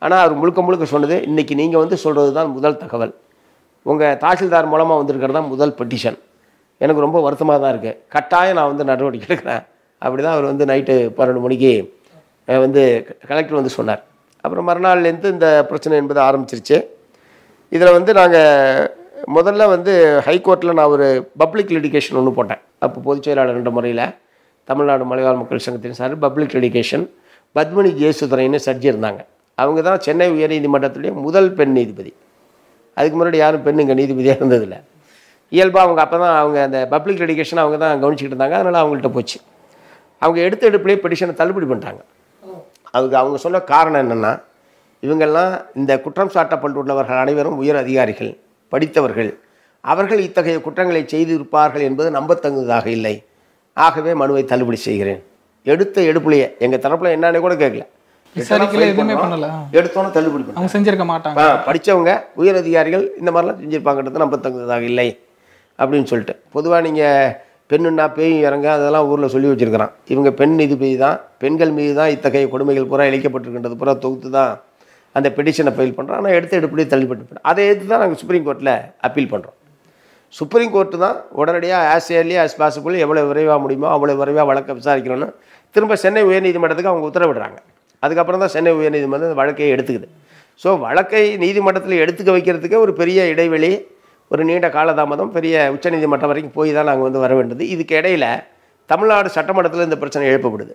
ஆனால் அவர் முழுக்க முழுக்க சொன்னது இன்றைக்கி நீங்கள் வந்து சொல்கிறது தான் முதல் தகவல் உங்கள் தாசில்தார் மூலமாக வந்திருக்கிறது தான் முதல் பெட்டிஷன் எனக்கு ரொம்ப வருத்தமாக தான் இருக்குது கட்டாயம் நான் வந்து நடவடிக்கை எடுக்கிறேன் அப்படி தான் அவர் வந்து நைட்டு பன்னெண்டு மணிக்கு அஹ், வந்து கலெக்டர் வந்து சொன்னார் அப்புறம் மறுநாள்லேருந்து இந்த பிரச்சனை என்பது ஆரம்பிச்சிருச்சு இதில் வந்து நாங்கள் முதல்ல வந்து ஹைகோர்ட்டில் நான் ஒரு பப்ளிக் லிடிகேஷன் ஒன்று போட்டேன் அப்போ பொதுச் செயலாளர் என்ற முறையில் தமிழ்நாடு மலைவாழ் மக்கள் சங்கத்தின் சார் பப்ளிக் லிடிகேஷன் பத்மினி ஜெயசுதரைன்னு சர்ஜி இருந்தாங்க அவங்க தான் சென்னை உயர்நீதிமன்றத்துடைய முதல் பெண் நீதிபதி அதுக்கு முன்னாடி யாரும் பெண் இங்கே நீதிபதியாக இருந்ததில்லை இயல்பாக அவங்க அப்போ தான் அவங்க அந்த பப்ளிக் லிடிகேஷன் அவங்க தான் கவனிச்சிக்கிட்டு இருந்தாங்க அதனால் அவங்கள்ட்ட போச்சு அவங்க எடுத்த எடுப்புலேயே பெட்டிஷனை தள்ளுபடி பண்ணிட்டாங்க அதுக்கு அவங்க சொன்ன காரணம் என்னென்னா இவங்கெல்லாம் இந்த குற்றம் சாட்டப்பட்டுள்ளவர்கள் அனைவரும் உயர் அதிகாரிகள் படித்தவர்கள் அவர்கள் இத்தகைய குற்றங்களை செய்திருப்பார்கள் என்பது நம்பத்தகுந்ததாக இல்லை ஆகவே மனுவை தள்ளுபடி செய்கிறேன் எடுத்த எடுப்புலையே எங்கள் தரப்பில் என்னன்னு கூட கேட்கல விசாரிக்கல எதுவுமே பண்ணல எடுத்தோன்னே தள்ளுபடி பண்ணாங்க. அவங்க செஞ்சிருக்க மாட்டாங்க ஆ படித்தவங்க உயர் அதிகாரிகள் இந்த மாதிரிலாம் செஞ்சுருப்பாங்கிறது நம்பத்தகுந்ததாக இல்லை அப்படின்னு சொல்லிட்டு பொதுவாக நீங்கள் பெண்ணுன்னா பேய் இறங்க அதெல்லாம் ஊரில் சொல்லி வச்சுருக்கிறான் இவங்க பெண் நீதிபதி தான் பெண்கள் மீது தான் இத்தகைய கொடுமைகள் பூரா இழைக்கப்பட்டிருக்கின்றது பூரா தொகுத்து தான் அந்த பெட்டிஷனை ஃபைல் பண்ணுறோம் ஆனால் எடுத்து எடுப்படி தள்ளிப்பட்டு அதை எடுத்து தான் நாங்கள் சுப்ரீம் கோர்ட்டில் அப்பீல் பண்ணுறோம் சுப்ரீம் கோர்ட்டு தான் உடனடியாக ஆஸ் ஏர்லி ஆஸ் பாசிபிள் எவ்வளோ விரைவாக முடியுமோ அவ்வளோ விரைவாக வழக்கை விசாரிக்கணும்னு திரும்ப சென்னை உயர்நீதிமன்றத்துக்கு அவங்க உத்தரவிடுறாங்க அதுக்கப்புறம் தான் சென்னை உயர்நீதிமன்றம் இந்த வழக்கை எடுத்துக்குது ஸோ வழக்கை நீதிமன்றத்தில் எடுத்துக்க வைக்கிறதுக்கு ஒரு பெரிய இடைவெளி ஒரு நீண்ட காலதாமதம் பெரிய உச்சநீதிமன்றம் வரைக்கும் போய் தான் நாங்கள் வந்து வர வேண்டியது இதுக்கு இடையில தமிழ்நாடு சட்டமன்றத்தில் இந்த பிரச்சனை எழுப்பப்படுது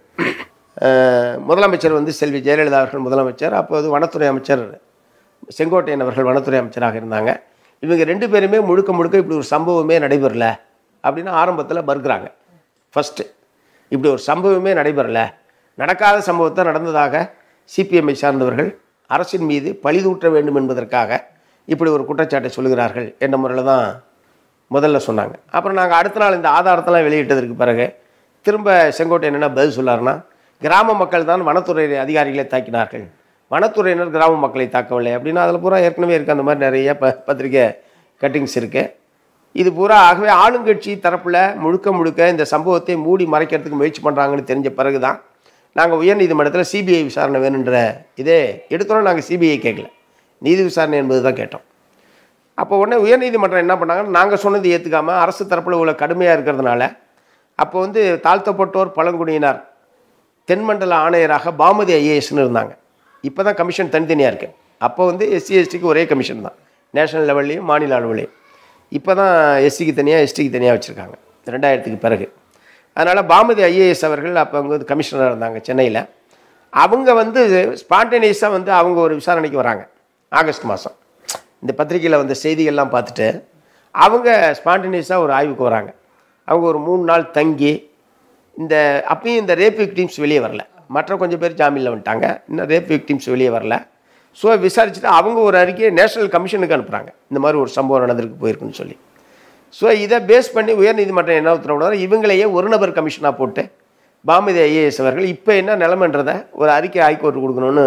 அஹ் முதலமைச்சர் வந்து செல்வி ஜெயலலிதா அவர்கள் முதலமைச்சர் அப்போது வனத்துறை அமைச்சர் செங்கோட்டையன் அவர்கள் வனத்துறை அமைச்சராக இருந்தாங்க இவங்க ரெண்டு பேருமே முழுக்க முழுக்க இப்படி ஒரு சம்பவமே நடைபெறல அப்படின்னு ஆரம்பத்தில் மறுக்கிறாங்க ஃபஸ்ட்டு இப்படி ஒரு சம்பவமே நடைபெறல நடக்காத சம்பவத்தை நடந்ததாக சிபிஎம்ஐ சார்ந்தவர்கள் அரசின் மீது பழிதூற்ற வேண்டும் என்பதற்காக இப்படி ஒரு குற்றச்சாட்டை சொல்லுகிறார்கள் என்ற முறையில் தான் முதல்ல சொன்னாங்க அப்புறம் நாங்கள் அடுத்த நாள் இந்த ஆதாரத்தெல்லாம் வெளியிட்டதற்கு பிறகு திரும்ப செங்கோட்டையன் என்ன பதில் சொல்லார்னா கிராம மக்கள் தான் வனத்துறை அதிகாரிகளை தாக்கினார்கள் வனத்துறையினர் கிராம மக்களை தாக்கவில்லை அப்படின்னா அதில் பூரா ஏற்கனவே இருக்குது அந்த மாதிரி நிறைய ப பத்திரிக்கை கட்டிங்ஸ் இருக்குது இது பூரா ஆகவே ஆளுங்கட்சி தரப்பில் முழுக்க முழுக்க இந்த சம்பவத்தை மூடி மறைக்கிறதுக்கு முயற்சி பண்ணுறாங்கன்னு தெரிஞ்ச பிறகு தான் நாங்கள் உயர்நீதிமன்றத்தில் சிபிஐ விசாரணை வேணுன்ற இதே எடுத்தோன்னே நாங்கள் சிபிஐ கேட்கல நீதி விசாரணை என்பது தான் கேட்டோம் அப்போ உடனே உயர்நீதிமன்றம் என்ன பண்ணாங்கன்னா நாங்கள் சொன்னது ஏற்றுக்காமல் அரசு தரப்பில் இவ்வளோ கடுமையாக இருக்கிறதுனால அப்போ வந்து தாழ்த்தப்பட்டோர் பழங்குடியினர் தென்மண்டல ஆணையராக பாமதி ஐஏஎஸ்னு இருந்தாங்க இப்போ தான் கமிஷன் தனித்தனியாக இருக்குது அப்போ வந்து எஸ்சி எஸ்டிக்கு ஒரே கமிஷன் தான் நேஷனல் லெவல்லையும் மாநில அளவுலையும் இப்போ தான் எஸ்சிக்கு தனியாக எஸ்டிக்கு தனியாக வச்சுருக்காங்க ரெண்டாயிரத்துக்கு பிறகு அதனால் பாமதி ஐஏஎஸ் அவர்கள் அப்போ அவங்க வந்து கமிஷனராக இருந்தாங்க சென்னையில் அவங்க வந்து ஸ்பான்டேனியஸாக வந்து அவங்க ஒரு விசாரணைக்கு வராங்க ஆகஸ்ட் மாதம் இந்த பத்திரிக்கையில் வந்த செய்திகள்லாம் பார்த்துட்டு அவங்க ஸ்பான்டேனியஸாக ஒரு ஆய்வுக்கு வராங்க அவங்க ஒரு மூணு நாள் தங்கி இந்த அப்பயும் இந்த ரேப் விக்டிம்ஸ் வெளியே வரல மற்ற கொஞ்சம் பேர் ஜாமீனில் வந்துட்டாங்க இன்னும் ரேப் விக்டிம்ஸ் வெளியே வரல ஸோ விசாரிச்சுட்டு அவங்க ஒரு அறிக்கையை நேஷனல் கமிஷனுக்கு அனுப்புகிறாங்க இந்த மாதிரி ஒரு சம்பவம் நடந்திருக்கு போயிருக்குன்னு சொல்லி ஸோ இதை பேஸ் பண்ணி உயர்நீதிமன்றம் என்ன உத்தரவிடுறாரு இவங்களையே ஒரு நபர் கமிஷனாக போட்டு பாமதி ஐஏஎஸ் அவர்கள் இப்போ என்ன நிலைமைன்றதை ஒரு அறிக்கை ஹைகோர்ட்டு கொடுக்கணும்னு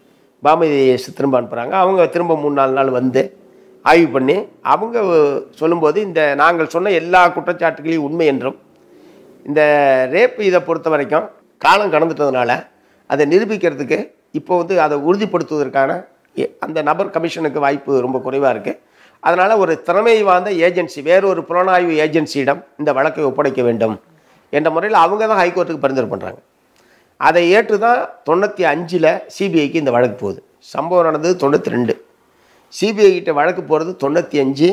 பாமதி ஐஏஎஸ் திரும்ப அனுப்புகிறாங்க அவங்க திரும்ப மூணு நாலு நாள் வந்து ஆய்வு பண்ணி அவங்க சொல்லும்போது இந்த நாங்கள் சொன்ன எல்லா குற்றச்சாட்டுகளையும் உண்மை என்றும் இந்த ரேப் இதை பொறுத்த வரைக்கும் காலம் கடந்துட்டதுனால அதை நிரூபிக்கிறதுக்கு இப்போ வந்து அதை உறுதிப்படுத்துவதற்கான எ- அந்த நபர் கமிஷனுக்கு வாய்ப்பு ரொம்ப குறைவாக இருக்குது அதனால் ஒரு திறமை வாய்ந்த ஏஜென்சி வேறொரு புலனாய்வு ஏஜென்சியிடம் இந்த வழக்கை ஒப்படைக்க வேண்டும் என்ற முறையில் அவங்க தான் ஹைகோர்ட்டுக்கு பரிந்துரை பண்ணுறாங்க அதை ஏற்று தான் தொண்ணூற்றி அஞ்சில் சிபிஐக்கு இந்த வழக்கு போகுது சம்பவம் நடந்தது தொண்ணூற்றி ரெண்டு சிபிஐ கிட்ட வழக்கு போகிறது தொண்ணூற்றி அஞ்சு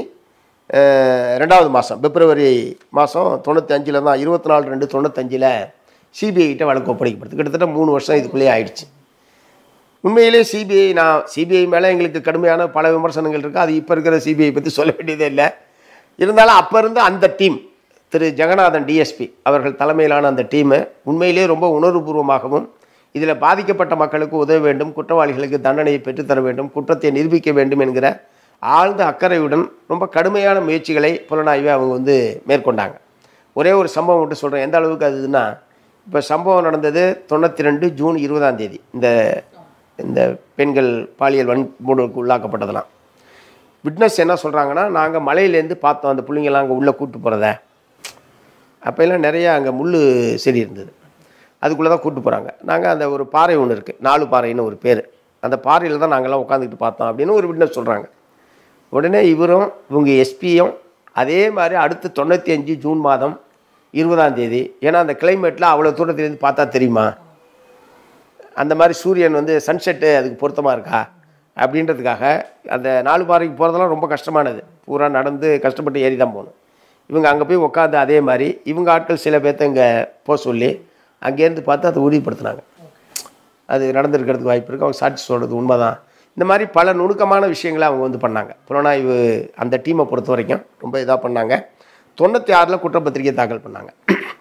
ரெண்டாவது மாதம் பிப்ரவரி மாதம் தொண்ணூற்றி அஞ்சில் தான் இருபத்தி நாலு ரெண்டு தொண்ணூத்தஞ்சில் சிபிஐ கிட்ட வழக்கு ஒப்படைக்கப்படுது கிட்டத்தட்ட மூணு வருஷம் இதுக்குள்ளேயே ஆயிடுச்சு உண்மையிலே சிபிஐ நான் சிபிஐ மேலே எங்களுக்கு கடுமையான பல விமர்சனங்கள் இருக்குது அது இப்போ இருக்கிற சிபிஐ பற்றி சொல்ல வேண்டியதே இல்லை இருந்தாலும் அப்போ இருந்த அந்த டீம் திரு ஜெகநாதன் டிஎஸ்பி அவர்கள் தலைமையிலான அந்த டீமு உண்மையிலே ரொம்ப உணர்வுபூர்வமாகவும் இதில் பாதிக்கப்பட்ட மக்களுக்கு உதவ வேண்டும் குற்றவாளிகளுக்கு தண்டனையை பெற்றுத்தர வேண்டும் குற்றத்தை நிரூபிக்க வேண்டும் என்கிற ஆழ்ந்த அக்கறையுடன் ரொம்ப கடுமையான முயற்சிகளை புலனாய்வை அவங்க வந்து மேற்கொண்டாங்க ஒரே ஒரு சம்பவம் மட்டும் சொல்கிறேன் எந்த அளவுக்கு அதுன்னா இப்போ சம்பவம் நடந்தது தொண்ணூற்றி ரெண்டு ஜூன் இருபதாம் தேதி இந்த இந்த பெண்கள் பாலியல் வன்முறைக்கு உள்ளாக்கப்பட்டதெல்லாம் விட்னஸ் என்ன சொல்கிறாங்கன்னா நாங்கள் மலையிலேருந்து பார்த்தோம் அந்த பிள்ளைங்களாம் அங்கே உள்ளே கூட்டு போகிறத அப்போல்லாம் நிறையா அங்கே முள் செடி இருந்தது அதுக்குள்ளே தான் கூட்டு போகிறாங்க நாங்கள் அந்த ஒரு பாறை ஒன்று இருக்குது நாலு பாறைன்னு ஒரு பேர் அந்த பாறையில் தான் நாங்கள்லாம் உட்காந்துக்கிட்டு பார்த்தோம் அப்படின்னு ஒரு விட்னஸ் சொல்கிறாங்க உடனே இவரும் இவங்க எஸ்பியும் அதே மாதிரி அடுத்து தொண்ணூற்றி அஞ்சு ஜூன் மாதம் இருபதாம் தேதி ஏன்னா அந்த கிளைமேட்டில் அவ்வளோ தூரத்துலேருந்து பார்த்தா தெரியுமா அந்த மாதிரி சூரியன் வந்து சன்செட்டு அதுக்கு பொருத்தமாக இருக்கா அப்படின்றதுக்காக அந்த நாலு பாறைக்கு போகிறதெல்லாம் ரொம்ப கஷ்டமானது பூரா நடந்து கஷ்டப்பட்டு ஏறி தான் போகணும் இவங்க அங்கே போய் உட்காந்து அதே மாதிரி இவங்க ஆட்கள் சில பேர்த்த இங்கே போக சொல்லி அங்கேருந்து பார்த்து அதை உறுதிப்படுத்தினாங்க அது நடந்திருக்கிறதுக்கு வாய்ப்பு இருக்குது அவங்க சாட்சி சொல்கிறது உண்மைதான் இந்த மாதிரி பல நுணுக்கமான விஷயங்களை அவங்க வந்து பண்ணாங்க புலனாய்வு அந்த டீமை பொறுத்த வரைக்கும் ரொம்ப இதாக பண்ணாங்க தொண்ணூற்றி ஆறில் குற்றப்பத்திரிக்கை தாக்கல் பண்ணாங்க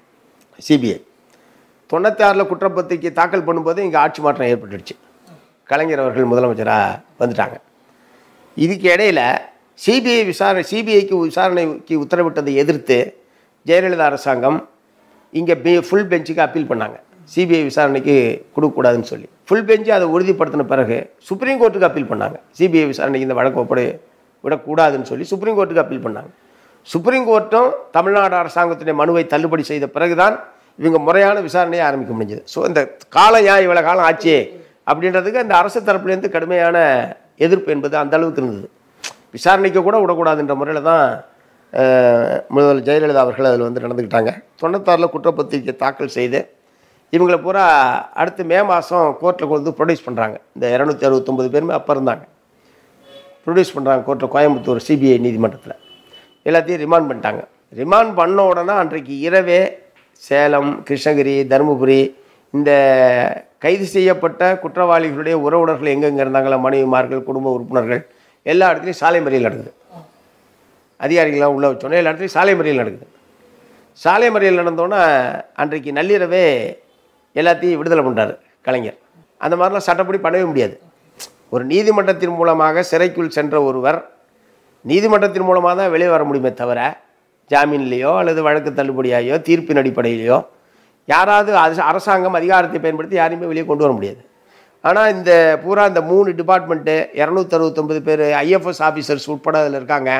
சிபிஐ தொண்ணூற்றி ஆறில் குற்றப்பத்திரிக்கை தாக்கல் பண்ணும்போது இங்கே ஆட்சி மாற்றம் ஏற்பட்டுடுச்சு கலைஞர் அவர்கள் முதலமைச்சராக வந்துட்டாங்க இதுக்கு இடையில சிபிஐ விசாரணை சிபிஐக்கு விசாரணைக்கு உத்தரவிட்டதை எதிர்த்து ஜெயலலிதா அரசாங்கம் இங்கே பே ஃபுல் பெஞ்சுக்கு அப்பீல் பண்ணாங்க சிபிஐ விசாரணைக்கு கொடுக்கக்கூடாதுன்னு சொல்லி ஃபுல் பெஞ்சு அதை உறுதிப்படுத்தின பிறகு சுப்ரீம் கோர்ட்டுக்கு அப்பீல் பண்ணாங்க சிபிஐ விசாரணைக்கு இந்த வழக்கு ஒப்படை விடக்கூடாதுன்னு சொல்லி சுப்ரீம் கோர்ட்டுக்கு அப்பீல் பண்ணாங்க சுப்ரீம் கோர்ட்டும் தமிழ்நாடு அரசாங்கத்துடைய மனுவை தள்ளுபடி செய்த பிறகுதான் இவங்க முறையான விசாரணையை ஆரம்பிக்க முடிஞ்சது ஸோ இந்த காலம் ஏன் இவ்வளோ காலம் ஆச்சு அப்படின்றதுக்கு அந்த அரசு தரப்புலேருந்து கடுமையான எதிர்ப்பு என்பது அந்த அளவுக்கு இருந்தது விசாரணைக்கு கூட விடக்கூடாதுன்ற முறையில் தான் அஹ், முதல்வர் ஜெயலலிதா அவர்கள் அதில் வந்து நடந்துக்கிட்டாங்க தொண்ணூத்தாறில் குற்றப்பத்திரிக்கை தாக்கல் செய்து இவங்களை பூரா அடுத்து மே மாதம் கோர்ட்டில் கொண்டு ப்ரொடியூஸ் பண்ணுறாங்க இந்த இரநூத்தி அறுபத்தொம்பது பேருமே அப்போ இருந்தாங்க ப்ரொடியூஸ் பண்ணுறாங்க கோர்ட்டில் கோயம்புத்தூர் சிபிஐ நீதிமன்றத்தில் எல்லாத்தையும் ரிமாண்ட் பண்ணிட்டாங்க ரிமாண்ட் பண்ண உடனே அன்றைக்கு இரவே சேலம் கிருஷ்ணகிரி தருமபுரி இந்த கைது செய்யப்பட்ட குற்றவாளிகளுடைய உறவினர்கள் எங்கெங்கே இருந்தாங்களோ மனைவிமார்கள் குடும்ப உறுப்பினர்கள் எல்லா இடத்துலையும் சாலை மறியல் நடக்குது அதிகாரிகள்லாம் உள்ளே வச்சோன்னே எல்லா இடத்துலையும் சாலை மறியல் நடக்குது சாலை மறியல் நடந்தோன்னே அன்றைக்கு நள்ளிரவே எல்லாத்தையும் விடுதலை பண்ணுறாரு கலைஞர் அந்த மாதிரிலாம் சட்டப்படி பண்ணவே முடியாது ஒரு நீதிமன்றத்தின் மூலமாக சிறைக்குள் சென்ற ஒருவர் நீதிமன்றத்தின் மூலமாக தான் வெளியே வர முடியுமே தவிர ஜாமீன்லேயோ அல்லது வழக்கு தள்ளுபடியாயோ தீர்ப்பின் அடிப்படையிலையோ யாராவது அரச- அரசாங்கம் அதிகாரத்தை பயன்படுத்தி யாரையுமே வெளியே கொண்டு வர முடியாது ஆனால் இந்த பூரா இந்த மூணு டிபார்ட்மெண்ட்டு இரநூத்தி அறுபத்தொம்பது பேர் ஐஎஃப்எஸ் ஆஃபீஸர்ஸ் உட்பட அதில் இருக்காங்க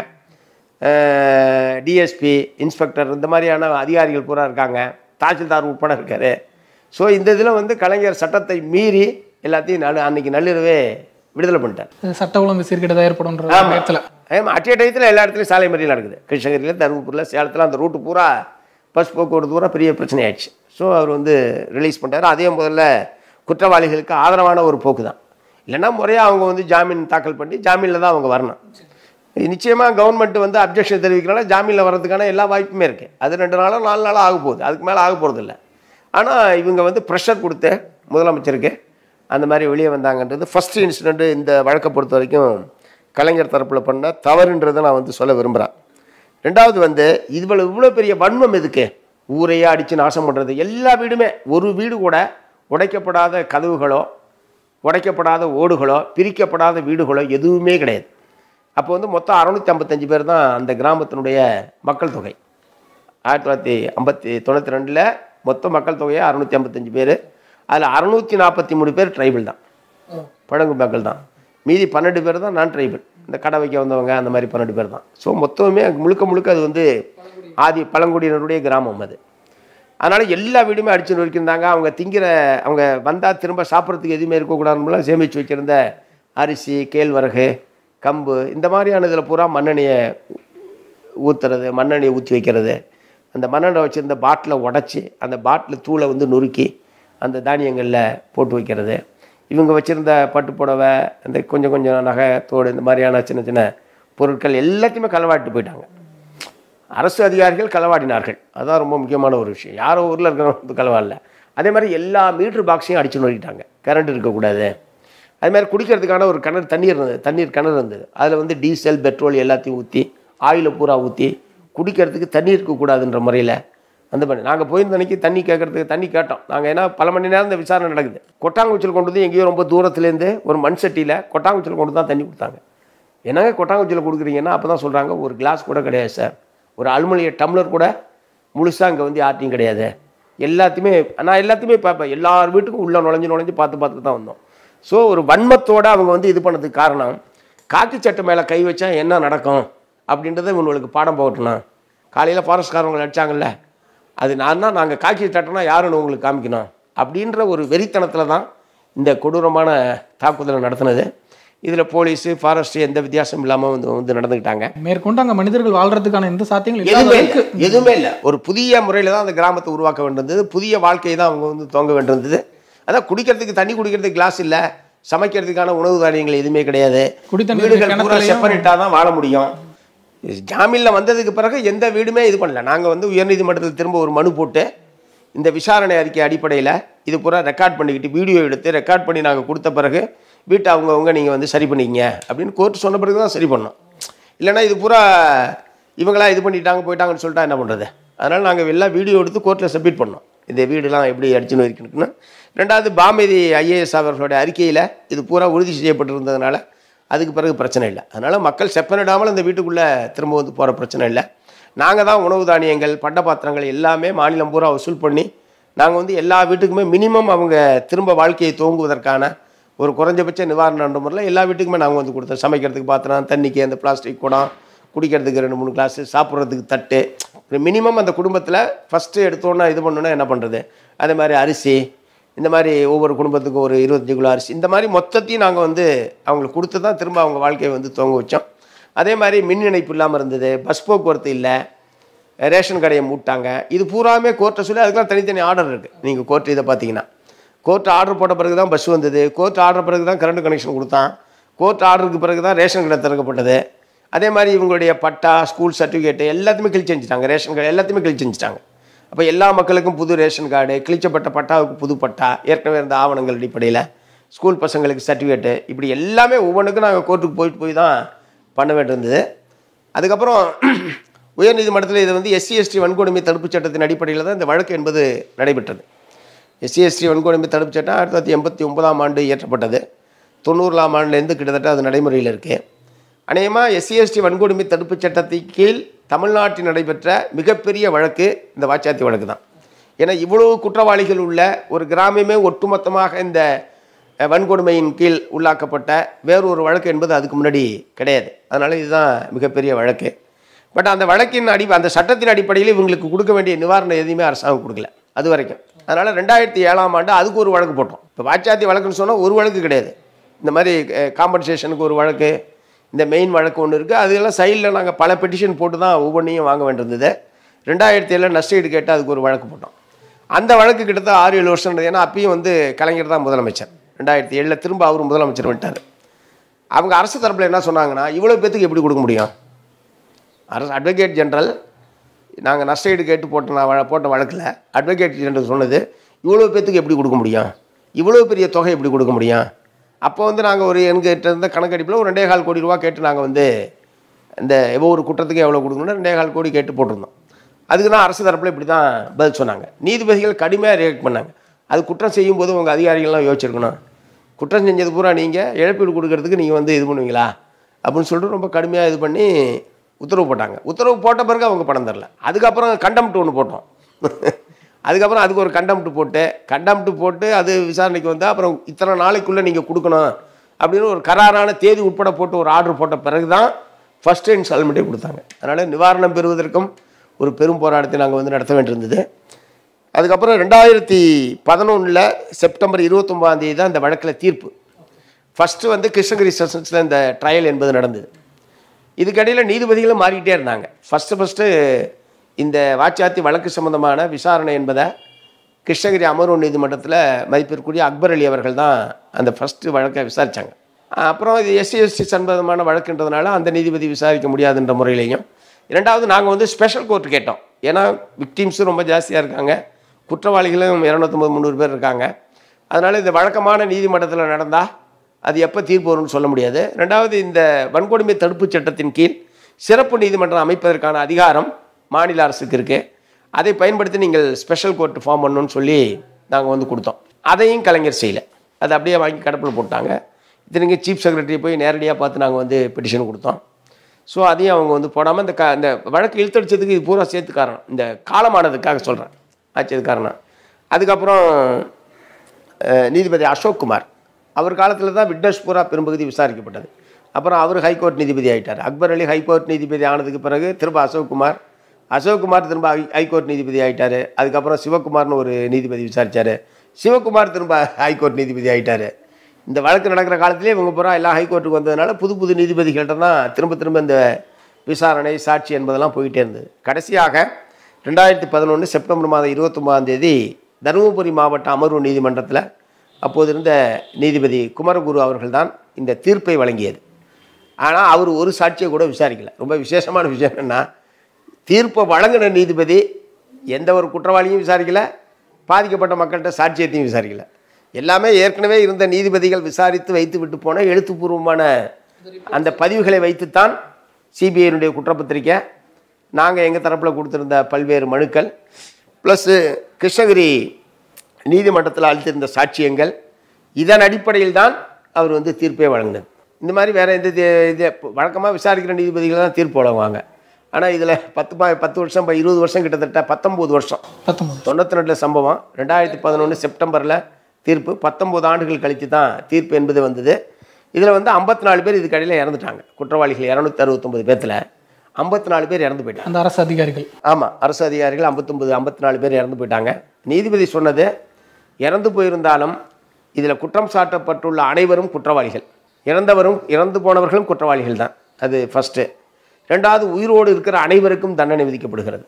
டிஎஸ்பி இன்ஸ்பெக்டர் இந்த மாதிரியான அதிகாரிகள் பூரா இருக்காங்க தாசில்தார் உட்பட இருக்காரு ஸோ இந்த இதில் வந்து கலைஞர் சட்டத்தை மீறி எல்லாத்தையும் நடு அன்னைக்கு நள்ளிரவே விடுதலை பண்ணிட்டார் இது சட்ட ஒழுங்கு சீர்கேடு ஏற்படும்ன்ற நேரத்தில் ஆமாம் அட்டிய டயத்தில் எல்லா இடத்துலையும் சாலை மறியல் நடக்குது கிருஷ்ணகிரியில் தருமபுரியில் சேலத்தில் அந்த ரூட்டு பூரா பஸ் போக்குவரத்து பூரா பெரிய பிரச்சனை ஆயிடுச்சு ஸோ அவர் வந்து ரிலீஸ் பண்ணிட்டாரு அதே முதல்ல குற்றவாளிகளுக்கு ஆதரவான ஒரு போக்கு தான் இல்லைன்னா முறையாக அவங்க வந்து ஜாமீன் தாக்கல் பண்ணி ஜாமீனில் தான் அவங்க வரணும் நிச்சயமாக கவர்மெண்ட் வந்து அப்ஜெக்ஷன் தெரிவிக்கிறனால ஜாமீனில் வர்றதுக்கான எல்லா வாய்ப்புமே இருக்குது அது ரெண்டு நாளோ நாலு நாளோ ஆக போகுது அதுக்கு மேலே ஆக போகிறது இல்லை ஆனால் இவங்க வந்து ப்ரெஷர் கொடுத்து முதலமைச்சருக்கு அந்த மாதிரி வெளியே வந்தாங்கன்றது ஃபஸ்ட் இன்சிடெண்ட்டு இந்த வழக்கை பொறுத்த வரைக்கும் கலைஞர் தரப்பில் பண்ண தவறுன்றதை நான் வந்து சொல்ல விரும்புகிறேன் ரெண்டாவது வந்து இவ்வளோ இவ்வளோ பெரிய வன்மம் எதுக்கு ஊரையே அடித்து நாசம் பண்ணுறது எல்லா வீடுமே ஒரு வீடு கூட உடைக்கப்படாத கதவுகளோ உடைக்கப்படாத ஓடுகளோ பிரிக்கப்படாத வீடுகளோ எதுவுமே கிடையாது அப்போ வந்து மொத்தம் அறநூற்றி ஐம்பத்தஞ்சு பேர் தான் அந்த கிராமத்தினுடைய மக்கள் தொகை ஆயிரத்தி தொள்ளாயிரத்தி ஐம்பத்தி தொண்ணூற்றி ரெண்டில் மொத்த மக்கள் தொகையை அறநூற்றி ஐம்பத்தஞ்சு பேர் அதில் அறநூற்றி நாற்பத்தி மூணு பேர் ட்ரைபிள் தான் பழங்கு மக்கள் தான் மீதி பன்னெண்டு பேர் தான் நான் ட்ரைபிள் இந்த கடை வைக்க வந்தவங்க அந்த மாதிரி பன்னெண்டு பேர் தான் ஸோ மொத்தமே முழுக்க முழுக்க அது வந்து ஆதி பழங்குடியினருடைய கிராமம் அது அதனால் எல்லா வீடுமே அடிச்சு நொறுக்கியிருந்தாங்க அவங்க திங்கிற அவங்க வந்தால் திரும்ப சாப்பிட்றதுக்கு எதுவுமே இருக்கக்கூடாதுலாம் சேமித்து வச்சுருந்த அரிசி கேழ்வரகு கம்பு இந்த மாதிரியான இதில் பூரா மண்ணெண்ணெயை ஊற்றுறது மண்ணெண்ணெயை ஊற்றி வைக்கிறது அந்த மண்ணெண்ணெய் வச்சுருந்த பாட்டிலை உடச்சி அந்த பாட்டில் தூளை வந்து நொறுக்கி அந்த தானியங்களில் போட்டு வைக்கிறது இவங்க வச்சுருந்த பட்டு புடவை அந்த கொஞ்சம் கொஞ்சம் நகை தோடு இந்த மாதிரியான சின்ன சின்ன பொருட்கள் எல்லாத்தையுமே களவாட்டு போயிட்டாங்க அரசு அதிகாரிகள் களவாடினார்கள் அதுதான் ரொம்ப முக்கியமான ஒரு விஷயம் யாரோ ஊரில் இருக்கிறவங்க வந்து களவாடல அதே மாதிரி எல்லா மீட்ரு பாக்ஸையும் அடிச்சு நோக்கிட்டாங்க கரண்ட் இருக்கக்கூடாது அதே மாதிரி குடிக்கிறதுக்கான ஒரு கிணறு தண்ணீர் இருந்தது தண்ணீர் கிணறு இருந்தது அதில் வந்து டீசல் பெட்ரோல் எல்லாத்தையும் ஊற்றி ஆயிலை பூரா ஊற்றி குடிக்கிறதுக்கு தண்ணி இருக்கக்கூடாதுன்ற முறையில் அந்த பண்ணி நாங்கள் போயிருந்த அன்னைக்கு தண்ணி கேட்கறதுக்கு தண்ணி கேட்டோம் நாங்கள் ஏன்னா பல மணி நேரம் இந்த விசாரணை நடக்குது கொட்டாங்குச்சில் கொண்டு வந்து எங்கேயோ ரொம்ப தூரத்துலேருந்து ஒரு மண் சட்டியில் கொட்டாங்குச்சில் கொண்டு தான் தண்ணி கொடுத்தாங்க என்னங்க கொட்டாங்குச்சியில் கொடுக்குறீங்கன்னா அப்போ தான் சொல்கிறாங்க ஒரு கிளாஸ் கூட கிடையாது சார் ஒரு அலுமினிய டம்ளர் கூட முழுசாக அங்கே வந்து யார்ட்டையும் கிடையாது எல்லாத்தையுமே நான் எல்லாத்தையுமே பார்ப்பேன் எல்லார் வீட்டுக்கும் உள்ளே நுழைஞ்சு நுழைஞ்சு பார்த்து பார்த்து தான் வந்தோம் ஸோ ஒரு வன்மத்தோடு அவங்க வந்து இது பண்ணதுக்கு காரணம் காக்கி சட்டை மேலே கை வச்சா என்ன நடக்கும் அப்படின்றத இவங்களுக்கு பாடம் போகட்டணும் காலையில் ஃபாரஸ்ட்காரவங்களை அடிச்சாங்கல்ல அது நான் தான் நாங்கள் காக்கி சட்டைனா யாருன்னு உங்களுக்கு காமிக்கணும் அப்படின்ற ஒரு வெறித்தனத்தில் தான் இந்த கொடூரமான தாக்குதலை நடத்தினது இதில் போலீஸு ஃபாரஸ்ட்டு எந்த வித்தியாசமும் இல்லாமல் வந்து வந்து நடந்துக்கிட்டாங்க மேற்கொண்டு அங்க மனிதர்கள் வாழ்றதுக்கான எந்த சாத்தியங்களும் இல்லாத எதுவுமே அளவுக்கு இல்லை எதுவுமே இல்லை ஒரு புதிய முறையில் தான் அந்த கிராமத்தை உருவாக்க வேண்டியிருந்தது புதிய வாழ்க்கையை தான் அவங்க வந்து துவங்க வேண்டியிருந்தது அதான் குடிக்கிறதுக்கு தண்ணி குடிக்கிறதுக்கு கிளாஸ் இல்லை சமைக்கிறதுக்கான உணவு தானியங்கள் எதுவுமே கிடையாது குடித்தண்ணீர் வீடுகள் பூரா கிணத்துலயும் செப்பரேட்டாக தான் வாழ முடியும் ஜாமீனில் வந்ததுக்கு பிறகு எந்த வீடுமே இது பண்ணல நாங்கள் வந்து உயர்நீதிமன்றத்தில் திரும்ப ஒரு மனு போட்டு இந்த விசாரணை அறிக்கை அடிப்படையில் இது பூரா ரெக்கார்ட் பண்ணிக்கிட்டு வீடியோ எடுத்து ரெக்கார்ட் பண்ணி நாங்கள் கொடுத்த பிறகு வீட்டை அவங்கவுங்க நீங்கள் வந்து சரி பண்ணிக்கங்க அப்படின்னு கோர்ட் சொன்ன பிறகு தான் சரி பண்ணோம் இல்லைன்னா இது பூரா இவங்களா இது பண்ணிட்டாங்க போயிட்டாங்கன்னு சொல்லிட்டா என்ன பண்ணுறது அதனால் நாங்கள் எல்லாம் வீடியோ எடுத்து கோர்ட்டில் சப்மிட் பண்ணோம் இந்த வீடுலாம் எப்படி அடிச்சுன்னு இருக்குன்னு ரெண்டாவது பாமதி ஐஏஎஸ் அவர்களுடைய அறிக்கையில் இது பூரா உறுதி செய்யப்பட்டிருந்ததுனால அதுக்கு பிறகு பிரச்சனை இல்லை அதனால் மக்கள் செப்பனிடாமல் அந்த வீட்டுக்குள்ளே திரும்ப வந்து போகிற பிரச்சனை இல்லை நாங்கள் தான் உணவு தானியங்கள் பண்ட பாத்திரங்கள் எல்லாமே மாநிலம் பூரா வசூல் பண்ணி நாங்கள் வந்து எல்லா வீட்டுக்குமே மினிமம் அவங்க திரும்ப வாழ்க்கையை துவங்குவதற்கான ஒரு குறைஞ்சபட்ச நிவாரண முறையில் எல்லா வீட்டுக்குமே நாங்கள் வந்து கொடுத்தோம் சமைக்கிறதுக்கு பாத்திரம் தண்ணிக்கு அந்த பிளாஸ்டிக் குடம் குடிக்கிறதுக்கு ரெண்டு மூணு கிளாஸு சாப்பிட்றதுக்கு தட்டு மினிமம் அந்த குடும்பத்தில் ஃபஸ்ட்டு எடுத்தோன்னா இது பண்ணணுன்னா என்ன பண்ணுறது அதே மாதிரி அரிசி இந்த மாதிரி ஒவ்வொரு குடும்பத்துக்கும் ஒரு இருபத்தஞ்சு கிலோ அரிசி இந்த மாதிரி மொத்தத்தையும் நாங்கள் வந்து அவங்களுக்கு கொடுத்து தான் திரும்ப அவங்க வாழ்க்கையை வந்து துவங்க வச்சோம் அதே மாதிரி மின் இணைப்பு இல்லாமல் இருந்தது பஸ் போக்குவரத்து இல்லை ரேஷன் கடையை மூட்டாங்க இது பூராமே கோர்ட்டை சொல்லி அதுக்கெல்லாம் தனித்தனி ஆர்டர் இருக்குது நீங்கள் கோர்ட் இதை பார்த்தீங்கன்னா கோர்ட் ஆர்டர் போட்ட பிறகு தான் பஸ் வந்தது கோர்ட் ஆர்டர் பிறகு தான் கரண்ட் கனெக்ஷன் கொடுத்தான் கோர்ட் ஆர்டருக்கு பிறகு தான் ரேஷன் கடை திறக்கப்பட்டது அதே மாதிரி இவங்களுடைய பட்டா ஸ்கூல் சர்டிஃபிகேட்டு எல்லாத்தையுமே கிழிச்சு செஞ்சுட்டாங்க ரேஷன் கார்டு எல்லாத்தையுமே கிழிச்சு செஞ்சுட்டாங்க அப்போ எல்லா மக்களுக்கும் புது ரேஷன் கார்டு கிழிச்சப்பட்ட பட்டாவுக்கு புது பட்டா ஏற்கனவே இருந்த ஆவணங்கள் அடிப்படையில் ஸ்கூல் பசங்களுக்கு சர்டிஃபிகேட்டு இப்படி எல்லாமே ஒவ்வொன்றுக்கும் நாங்கள் கோர்ட்டுக்கு போயிட்டு போய் தான் பண்ண வேண்டியிருந்தது அதுக்கப்புறம் உயர்நீதிமன்றத்தில் இது வந்து எஸ்சி எஸ்டி வன்கொடுமை தடுப்புச் சட்டத்தின் அடிப்படையில் தான் இந்த வழக்கு என்பது நடைபெற்றது எஸ்சி எஸ்டி வன்கொடுமை தடுப்புச் சட்டம் ஆயிரத்தி தொள்ளாயிரத்தி எண்பத்தி ஒன்பதாம் ஆண்டு இயற்றப்பட்டது தொண்ணூறாம் ஆண்டுலேருந்து கிட்டத்தட்ட அது நடைமுறையில் இருக்குது அநேகமாக எஸ்சி எஸ்டி வன்கொடுமை தடுப்புச் சட்டத்தின் கீழ் தமிழ்நாட்டில் நடைபெற்ற மிகப்பெரிய வழக்கு இந்த வாச்சாத்தி வழக்கு தான் ஏன்னா இவ்வளவு குற்றவாளிகள் உள்ள ஒரு கிராமமே ஒட்டுமொத்தமாக இந்த அஹ், வன்கொடுமையின் கீழ் உள்ளாக்கப்பட்ட வேறொரு வழக்கு என்பது அதுக்கு முன்னாடி கிடையாது அதனால் இதுதான் மிகப்பெரிய வழக்கு பட் அந்த வழக்கின் அடி அந்த சட்டத்தின் அடிப்படையில் இவங்களுக்கு கொடுக்க வேண்டிய நிவாரணம் எதுவுமே அரசாங்கம் கொடுக்கல அது வரைக்கும் அதனால் ரெண்டாயிரத்தி ஏழாம் ஆண்டு அதுக்கு ஒரு வழக்கு போட்டோம் இப்போ வாச்சாத்தி வழக்குன்னு சொன்னால் ஒரு வழக்கு கிடையாது இந்த மாதிரி காம்பன்சேஷனுக்கு ஒரு வழக்கு இந்த மெயின் வழக்கு ஒன்று இருக்குது அதெல்லாம் சைடில் நாங்கள் பல பெட்டிஷன் போட்டு தான் ஒவ்வொன்றையும் வாங்க வேண்டியிருந்தது ரெண்டாயிரத்தி ஏழில் நஷ்டஈடு கேட்டு அதுக்கு ஒரு வழக்கு போட்டோம் அந்த வழக்கு கிட்டத்தட்ட ஆறு ஏழு வருஷம் இருந்தது ஏன்னா அப்பயும் வந்து கலைஞர் தான் முதலமைச்சர் ரெண்டாயிரத்தி ஏழில் திரும்ப அவர் முதலமைச்சர் வந்துட்டார் அவங்க அரசு தரப்பில் என்ன சொன்னாங்கன்னா இவ்வளோ பேத்துக்கு எப்படி கொடுக்க முடியும் அரசு அட்வொகேட் ஜெனரல் நாங்கள் நஷ்டஈடு கேட்டு போட்ட நான் வழ- போட்ட வழக்கில் அட்வொகேட் ஜெனரல் சொன்னது இவ்வளோ பேத்துக்கு எப்படி கொடுக்க முடியும் இவ்வளோ பெரிய தொகை எப்படி கொடுக்க முடியும் அப்போ வந்து நாங்கள் ஒரு எங்கிட்ட இருந்த கணக்கடிப்பில் ஒரு ரெண்டே கால் கோடி ரூபா கேட்டு நாங்கள் வந்து இந்த ஒவ்வொரு குற்றத்துக்கு எவ்வளோ கொடுக்கணும்னு ரெண்டே கால் கோடி கேட்டு போட்டிருந்தோம் அதுக்கு தான் அரசு தரப்பில் இப்படி தான் பதில் சொன்னாங்க நீதிபதிகள் கடுமையாக ரியாக்ட் பண்ணாங்க அது குற்றம் செய்யும்போது உங்கள் அதிகாரிகள்லாம் யோசிச்சிருக்கணும் குற்றம் செஞ்சது பூரா நீங்கள் இழப்பீடு கொடுக்கறதுக்கு நீங்கள் வந்து இது பண்ணுவீங்களா அப்படின்னு சொல்லிட்டு ரொம்ப கடுமையாக இது பண்ணி உத்தரவு போட்டாங்க உத்தரவு போட்ட பிறகு அவங்க பணம் தரல அதுக்கப்புறம் கண்டம்ட்டு ஒன்று போட்டோம் அதுக்கப்புறம் அதுக்கு ஒரு கண்டம்ட்டு போட்டு கண்டம்ட்டு போட்டு அது விசாரணைக்கு வந்து அப்புறம் இத்தனை நாளைக்குள்ளே நீங்கள் கொடுக்கணும் அப்படின்னு ஒரு கராரான தேதி உட்பட போட்டு ஒரு ஆர்டர் போட்ட பிறகு தான் ஃபஸ்ட் இன்ஸ்டால்மெண்ட்டே கொடுத்தாங்க அதனால் நிவாரணம் பெறுவதற்கும் ஒரு பெரும் போராட்டத்தை நாங்கள் வந்து நடத்த வேண்டியிருந்தது அதுக்கப்புறம் ரெண்டாயிரத்தி பதினொன்றில் செப்டம்பர் இருபத்தொம்பதாம் தேதி தான் இந்த வழக்கில் தீர்ப்பு ஃபஸ்ட்டு வந்து கிருஷ்ணகிரி செஷன்ஸில் இந்த ட்ரையல் என்பது நடந்தது இதுக்கடையில் நீதிபதிகளும் மாறிக்கிட்டே இருந்தாங்க ஃபஸ்ட்டு ஃபஸ்ட்டு இந்த வாச்சாத்தி வழக்கு சம்பந்தமான விசாரணை என்பதை கிருஷ்ணகிரி அமர்வு நீதிமன்றத்தில் மதிப்பிற்குரிய அக்பர் அலி அவர்கள் தான் அந்த ஃபஸ்ட்டு வழக்கை விசாரித்தாங்க அப்புறம் இது எஸ்சி எஸ்டி சம்பந்தமான வழக்குன்றதுனால அந்த நீதிபதி விசாரிக்க முடியாதுன்ற முறையிலையும் இரண்டாவது நாங்கள் வந்து ஸ்பெஷல் கோர்ட் கேட்டோம் ஏன்னா விக்டிம்ஸும் ரொம்ப ஜாஸ்தியாக இருக்காங்க குற்றவாளிகளும் இரநூத்தொம்பது முந்நூறு பேர் இருக்காங்க அதனால் இந்த வழக்கமான நீதிமன்றத்தில் நடந்தால் அது எப்போ தீர்ப்பு வரும்னு சொல்ல முடியாது ரெண்டாவது இந்த வன்கொடுமை தடுப்புச் சட்டத்தின் கீழ் சிறப்பு நீதிமன்றம் அமைப்பதற்கான அதிகாரம் மாநில அரசுக்கு இருக்குது அதை பயன்படுத்தி நீங்கள் ஸ்பெஷல் கோர்ட் ஃபார்ம் பண்ணணும்னு சொல்லி நாங்கள் வந்து கொடுத்தோம் அதையும் கலைஞர் செய்யலை அதை அப்படியே வாங்கி கடப்பில் போட்டாங்க இத்தனைக்கு சீஃப் செக்ரட்டரி போய் நேரடியாக பார்த்து நாங்கள் வந்து பெட்டிஷன் கொடுத்தோம் ஸோ அதையும் அவங்க வந்து போடாமல் இந்த க இந்த வழக்கு இழுத்தடிச்சதுக்கு இது பூரா சேர்த்து காரணம் இந்த காலமானதுக்காக சொல்கிறேன் ஆச்சது காரணம் அதுக்கப்புறம் அஹ், நீதிபதி அசோக் குமார் அவர் காலத்தில் தான் விட்னஸ் பூரா பெரும்பகுதி விசாரிக்கப்பட்டது அப்புறம் அவர் ஹைகோர்ட் நீதிபதி ஆயிட்டார் அக்பர் அலி ஹைகோர்ட் நீதிபதி ஆனதுக்கு பிறகு திரும்ப அசோக் குமார் அசோக் குமார் திரும்ப ஹை ஹைகோர்ட் நீதிபதி ஆயிட்டார் அதுக்கப்புறம் சிவகுமார்னு ஒரு நீதிபதி விசாரித்தார் சிவகுமார் திரும்ப ஹைகோர்ட் நீதிபதி ஆயிட்டாரு இந்த வழக்கு நடக்கிற காலத்திலே இவங்க பூரா எல்லாம் ஹைகோர்ட்டுக்கு வந்ததுனால புது புது நீதிபதிகள்கிட்ட தான் திரும்ப திரும்ப இந்த விசாரணை சாட்சி என்பதெல்லாம் போயிட்டே இருந்தது கடைசியாக ரெண்டாயிரத்தி பதினொன்று செப்டம்பர் மாதம் இருபத்தொம்பதாம் தேதி தருமபுரி மாவட்ட அமர்வு நீதிமன்றத்தில் அப்போது இருந்த நீதிபதி குமரகுரு அவர்கள்தான் இந்த தீர்ப்பை வழங்கியது ஆனால் அவர் ஒரு சாட்சியை கூட விசாரிக்கல ரொம்ப விசேஷமான விஷயம் என்னென்னா தீர்ப்பை வழங்கின நீதிபதி எந்த ஒரு குற்றவாளியும் விசாரிக்கல பாதிக்கப்பட்ட மக்கள்கிட்ட சாட்சியத்தையும் விசாரிக்கல எல்லாமே ஏற்கனவே இருந்த நீதிபதிகள் விசாரித்து வைத்து விட்டு போன எழுத்துப்பூர்வமான அந்த பதிவுகளை வைத்துத்தான் சிபிஐனுடைய குற்றப்பத்திரிக்கை நாங்கள் எங்கள் தரப்பில் கொடுத்துருந்த பல்வேறு மனுக்கள் ப்ளஸ்ஸு கிருஷ்ணகிரி நீதிமன்றத்தில் அளித்திருந்த சாட்சியங்கள் இதன் அடிப்படையில் தான் அவர் வந்து தீர்ப்பே வழங்கினார் இந்த மாதிரி வேறு எந்த தி- இது வழக்கமாக விசாரிக்கிற நீதிபதிகள் தான் தீர்ப்பு வழங்குவாங்க ஆனால் இதில் பத்து ப பத்து வருஷம் இப்போ இருபது வருஷம் கிட்டத்தட்ட பத்தொம்போது வருஷம் பத்தொன்பது தொண்ணூற்றி ரெண்டில் சம்பவம் ரெண்டாயிரத்தி பதினொன்று செப்டம்பரில் தீர்ப்பு பத்தொம்போது ஆண்டுகள் கழித்து தான் தீர்ப்பு என்பது வந்தது இதில் வந்து ஐம்பத்தி நாலு பேர் இதுக்கு இடையில இறந்துட்டாங்க குற்றவாளிகள் இரநூத்தி அறுபத்தொம்பது பேர்த்தில் ஐம்பத்தி நாலு பேர் இறந்து போயிட்டாங்க அந்த அரசு அதிகாரிகள் ஆமாம் அரசு அதிகாரிகள் ஐம்பத்தொம்பது ஐம்பத்தி நாலு பேர் இறந்து போயிட்டாங்க நீதிபதி சொன்னது இறந்து போயிருந்தாலும் இதில் குற்றம் சாட்டப்பட்டுள்ள அனைவரும் குற்றவாளிகள் இறந்தவரும் இறந்து போனவர்களும் குற்றவாளிகள் தான் அது ஃபஸ்ட்டு ரெண்டாவது உயிரோடு இருக்கிற அனைவருக்கும் தண்டனை விதிக்கப்படுகிறது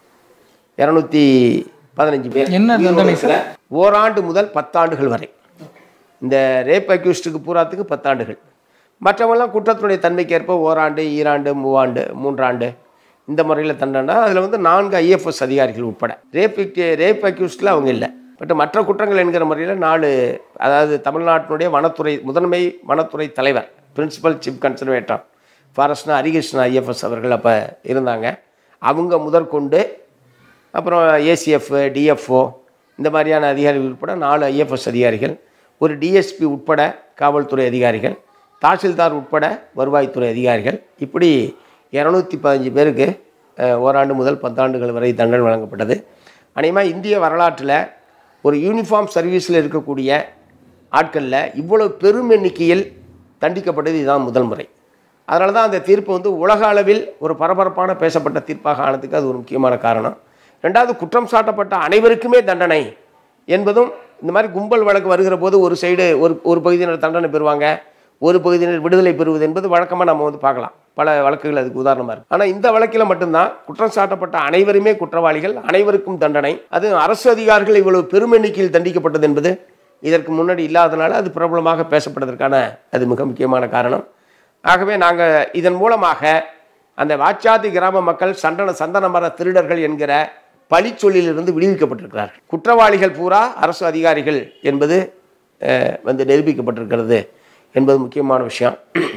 இரநூத்தி பதினஞ்சு பேர் என்ன தண்டனை சார்? ஓராண்டு முதல் பத்தாண்டுகள் வரை இந்த ரேப் அக்யூஸ்டுக்கு பூராத்துக்கு பத்தாண்டுகள் மற்றவங்களாம் குற்றத்தினுடைய தன்மைக்கு ஏற்ப ஓராண்டு ஈராண்டு மூவாண்டு மூன்றாண்டு இந்த முறையில் தண்டனை அதில் வந்து நான்கு ஐஎஃப்எஸ் அதிகாரிகள் உட்பட ரேப் ரேப் அக்யூஸ்டில் அவங்க இல்லை பட் மற்ற குற்றங்கள் என்கிற முறையில் நாலு அதாவது தமிழ்நாட்டினுடைய வனத்துறை முதன்மை வனத்துறை தலைவர் பிரின்சிபல் சீஃப் கன்சர்வேட்டர் ஃபாரஸ்ட்னா ஹரிகிருஷ்ணன் ஐஎஃப்எஸ் அவர்கள் அப்போ இருந்தாங்க அவங்க முதற்கொண்டு அப்புறம் ஏசிஎஃப் டிஎஃப்ஓ இந்த மாதிரியான அதிகாரிகள் உட்பட நாலு ஐஎஃப்எஸ் அதிகாரிகள் ஒரு டிஎஸ்பி உட்பட காவல்துறை அதிகாரிகள் தாசில்தார் உட்பட வருவாய்த்துறை அதிகாரிகள் இப்படி இரநூத்தி பதினஞ்சு பேருக்கு அஹ், ஓராண்டு முதல் பத்தாண்டுகள் வரை தண்டனை வழங்கப்பட்டது அநேகமாக இந்திய வரலாற்றில் ஒரு யூனிஃபார்ம் சர்வீஸில் இருக்கக்கூடிய ஆட்களில் இவ்வளவு பெரும் எண்ணிக்கையில் தண்டிக்கப்பட்டது இதுதான் முதல் முறை அதனால தான் அந்த தீர்ப்பு வந்து உலக அளவில் ஒரு பரபரப்பான பேசப்பட்ட தீர்ப்பாக ஆனதுக்கு அது ஒரு முக்கியமான காரணம் ரெண்டாவது குற்றம் சாட்டப்பட்ட அனைவருக்குமே தண்டனை என்பதும் இந்த மாதிரி கும்பல் வழக்கு வருகிற போது ஒரு சைடு ஒரு ஒரு பகுதியினர் தண்டனை பெறுவாங்க ஒரு பகுதியினர் விடுதலை பெறுவது என்பது வழக்கமாக நம்ம வந்து பார்க்கலாம் பல வழக்குகள் அதுக்கு உதாரணமாக இருக்கு ஆனால் இந்த வழக்கில் மட்டும்தான் குற்றம் சாட்டப்பட்ட அனைவருமே குற்றவாளிகள் அனைவருக்கும் தண்டனை அது அரசு அதிகாரிகள் இவ்வளவு பெரும் எண்ணிக்கையில் தண்டிக்கப்பட்டது என்பது இதற்கு முன்னாடி இல்லாதனால அது பிரபலமாக பேசப்பட்டதற்கான அது மிக முக்கியமான காரணம் ஆகவே நாங்கள் இதன் மூலமாக அந்த வாச்சாதி கிராம மக்கள் சண்டன சந்தன மர திருடர்கள் என்கிற பழிச்சொல்லிலிருந்து விடுவிக்கப்பட்டிருக்கிறார்கள் குற்றவாளிகள் பூரா அரசு அதிகாரிகள் என்பது அஹ், வந்து நிரூபிக்கப்பட்டிருக்கிறது என்பது முக்கியமான விஷயம்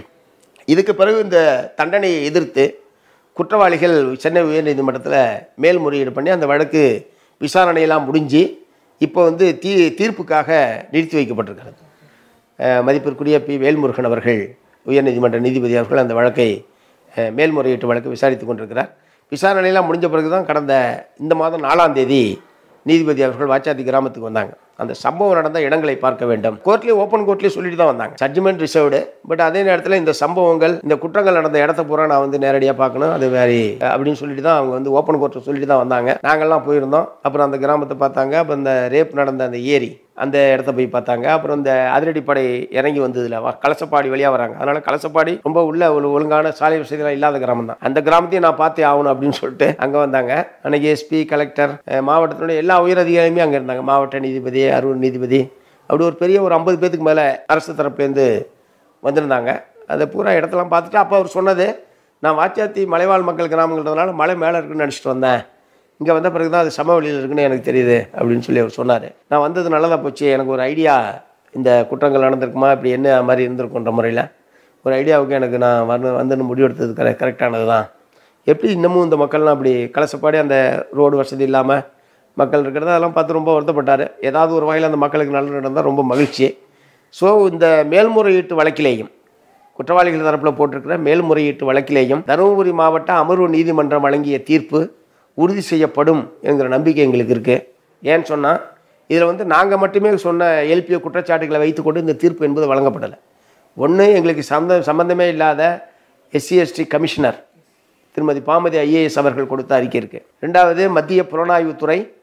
இதுக்கு பிறகு இந்த தண்டனையை எதிர்த்து குற்றவாளிகள் சென்னை உயர்நீதிமன்றத்தில் மேல்முறையீடு பண்ணி அந்த வழக்கு விசாரணையெல்லாம் முடிஞ்சு இப்போ வந்து தீ தீர்ப்புக்காக நிறுத்தி வைக்கப்பட்டிருக்கிறது அஹ், மதிப்பிற்குரிய பி வேல்முருகன் அவர்கள் உயர்நீதிமன்ற நீதிபதி அவர்கள் அந்த வழக்கை அஹ், மேல்முறையீட்டு வழக்கு விசாரித்து கொண்டிருக்கிறார் விசாரணையெல்லாம் முடிஞ்ச பிறகு தான் கடந்த இந்த மாதம் நாலாம் தேதி நீதிபதி அவர்கள் வாச்சாத்தி கிராமத்துக்கு வந்தாங்க அந்த சம்பவம் நடந்த இடங்களை பார்க்க வேண்டும் கோர்ட்லேயே ஓப்பன் கோர்ட்லேயே சொல்லிட்டு தான் வந்தாங்க ஜட்ஜ்மெண்ட் ரிசர்வ்டு பட் அதே நேரத்தில் இந்த சம்பவங்கள் இந்த குற்றங்கள் நடந்த இடத்த பூரா நான் வந்து நேரடியாக பார்க்கணும் அது வேறு அப்படின்னு சொல்லிட்டு தான் அவங்க வந்து ஓப்பன் கோர்ட்டில் சொல்லிட்டு தான் வந்தாங்க நாங்கள்லாம் போயிருந்தோம் அப்புறம் அந்த கிராமத்தை பார்த்தாங்க அப்புறம் இந்த ரேப் நடந்த அந்த ஏரி அந்த இடத்த போய் பார்த்தாங்க அப்புறம் இந்த அதிரடிப்படை இறங்கி வந்ததுல வ- கலசப்பாடி வழியாக வராங்க அதனால கலசப்பாடி ரொம்ப உள்ள ஒரு ஒழுங்கான சாலை வசதிகள் இல்லாத கிராமம் தான் அந்த கிராமத்தையும் நான் பார்த்தே ஆகணும் அப்படின்னு சொல்லிட்டு அங்கே வந்தாங்க அன்னைக்கு எஸ்பி கலெக்டர் அஹ், மாவட்டத்தினுடைய எல்லா உயர் அதிகாரியுமே அங்கே இருந்தாங்க மாவட்ட நீதிபதி அரூர் நீதிபதி அப்படி ஒரு பெரிய ஒரு ஐம்பது பேத்துக்கு மேலே அரசு தரப்புலேருந்து வந்திருந்தாங்க அதை பூரா இடத்தெல்லாம் பார்த்துட்டு அப்போ அவர் சொன்னது நான் வாச்சாத்தி மலைவாழ் மக்கள் கிராமங்கிறதுனால மலை மேலே இருக்குன்னு நினச்சிட்டு வந்தேன் இங்கே வந்த பிறகு தான் அது சமவெளியில் இருக்குன்னு எனக்கு தெரியுது அப்படின்னு சொல்லி அவர் சொன்னார் நான் வந்தது நல்லதாக போச்சு எனக்கு ஒரு ஐடியா இந்த குற்றங்கள் நடந்திருக்குமா இப்படி என்ன மாதிரி இருந்திருக்குன்ற முறையில் ஒரு ஐடியாவுக்கு எனக்கு நான் வந்து வந்து முடிவெடுத்தது கரெ கரெக்டானது தான் எப்படி இன்னமும் இந்த மக்கள்லாம் அப்படி கலசப்பாடி அந்த ரோடு வசதி இல்லாமல் மக்கள் இருக்கிறது அதெல்லாம் பார்த்து ரொம்ப வருத்தப்பட்டார் ஏதாவது ஒரு வகையில் அந்த மக்களுக்கு நல்லது நடந்தால் ரொம்ப மகிழ்ச்சி ஸோ இந்த மேல்முறையீட்டு வழக்கிலேயும் குற்றவாளிகள் தரப்பில் போட்டிருக்கிற மேல்முறையீட்டு வழக்கிலேயும் தருமபுரி மாவட்ட அமர்வு நீதிமன்றம் வழங்கிய தீர்ப்பு உறுதி செய்யப்படும் என்கிற நம்பிக்கை எங்களுக்கு இருக்குது ஏன்னு சொன்னால் இதில் வந்து நாங்கள் மட்டுமே சொன்ன எழுப்பிய குற்றச்சாட்டுகளை வைத்துக்கொண்டு இந்த தீர்ப்பு என்பது வழங்கப்படலை ஒன்று எங்களுக்கு சம்மந்த சம்பந்தமே இல்லாத எஸ்சி எஸ்டி கமிஷனர் திருமதி பாமதி ஐஏஎஸ் அவர்கள் கொடுத்த அறிக்கை இருக்குது ரெண்டாவது மத்திய புலனாய்வுத்துறை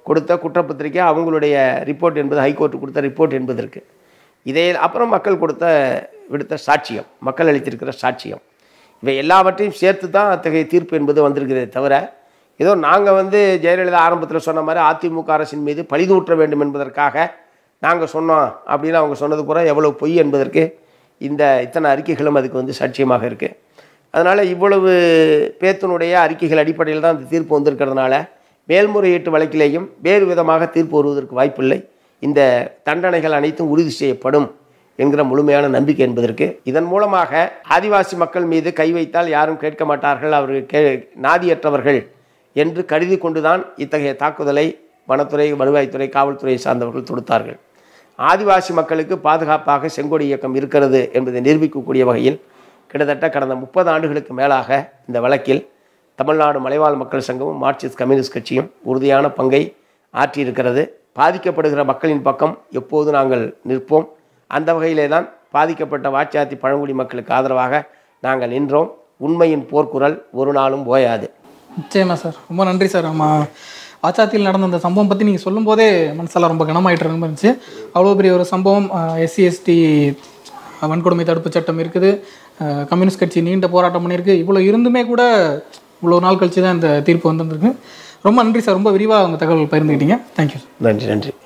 கொடுத்த குற்றப்பத்திரிக்கை அவங்களுடைய ரிப்போர்ட் என்பது ஹைகோர்ட் கொடுத்த ரிப்போர்ட் என்பது இருக்குது இதை அப்புறம் மக்கள் கொடுத்த விடுத்த சாட்சியம் மக்கள் அளித்திருக்கிற சாட்சியம் இவை எல்லாவற்றையும் சேர்த்து தான் அத்தகைய தீர்ப்பு என்பது வந்திருக்கிறதே தவிர ஏதோ நாங்கள் வந்து ஜெயலலிதா ஆரம்பத்தில் சொன்ன மாதிரி அதிமுக அரசின் மீது பழிதூற்ற வேண்டும் என்பதற்காக நாங்கள் சொன்னோம் அப்படின்னு அவங்க சொன்னது பூரா எவ்வளவு பொய் என்பதற்கு இந்த இத்தனை அறிக்கைகளும் அதுக்கு வந்து சாட்சியமாக இருக்குது அதனால் இவ்வளவு பேத்தினுடைய அறிக்கைகள் அடிப்படையில் தான் இந்த தீர்ப்பு வந்திருக்கிறதுனால மேல்முறையீட்டு வழக்கிலேயும் வேறு விதமாக தீர்ப்பு வருவதற்கு வாய்ப்பில்லை இந்த தண்டனைகள் அனைத்தும் உறுதி செய்யப்படும் என்கிற முழுமையான நம்பிக்கை என்பதற்கு இதன் மூலமாக ஆதிவாசி மக்கள் மீது கை வைத்தால் யாரும் கேட்க மாட்டார்கள் அவர்கள் கே நாதியற்றவர்கள் என்று கருதி கொண்டுதான் இத்தகைய தாக்குதலை வனத்துறை வருவாய்த்துறை காவல்துறை சார்ந்தவர்கள் தொடுத்தார்கள் ஆதிவாசி மக்களுக்கு பாதுகாப்பாக செங்கோடி இயக்கம் இருக்கிறது என்பதை நிரூபிக்கக்கூடிய வகையில் கிட்டத்தட்ட கடந்த முப்பது ஆண்டுகளுக்கு மேலாக இந்த வழக்கில் தமிழ்நாடு மலைவாழ் மக்கள் சங்கமும் மார்க்சிஸ்ட் கம்யூனிஸ்ட் கட்சியும் உறுதியான பங்கை ஆற்றியிருக்கிறது பாதிக்கப்படுகிற மக்களின் பக்கம் எப்போது நாங்கள் நிற்போம் அந்த வகையிலே தான் பாதிக்கப்பட்ட வாச்சாத்தி பழங்குடி மக்களுக்கு ஆதரவாக நாங்கள் நின்றோம் உண்மையின் போர்க்குரல் ஒரு நாளும் ஓயாது நிச்சயமா சார் ரொம்ப நன்றி சார் நம்ம வாச்சாத்தியில் நடந்த அந்த சம்பவம் பற்றி நீங்கள் சொல்லும்போதே மனசெல்லாம் ரொம்ப கனமாயிட்டு இருந்த மாதிரி இருந்துச்சு அவ்வளோ பெரிய ஒரு சம்பவம் எஸ்சி எஸ்டி வன்கொடுமை தடுப்பு சட்டம் இருக்குது அஹ், கம்யூனிஸ்ட் கட்சி நீண்ட போராட்டம் பண்ணியிருக்கு இவ்வளோ இருந்துமே கூட இவ்வளோ நாள் கழிச்சு தான் இந்த தீர்ப்பு வந்திருக்கு ரொம்ப நன்றி சார் ரொம்ப விரிவாக உங்கள் தகவல் பகிர்ந்துக்கிட்டீங்க தேங்க்யூ நன்றி நன்றி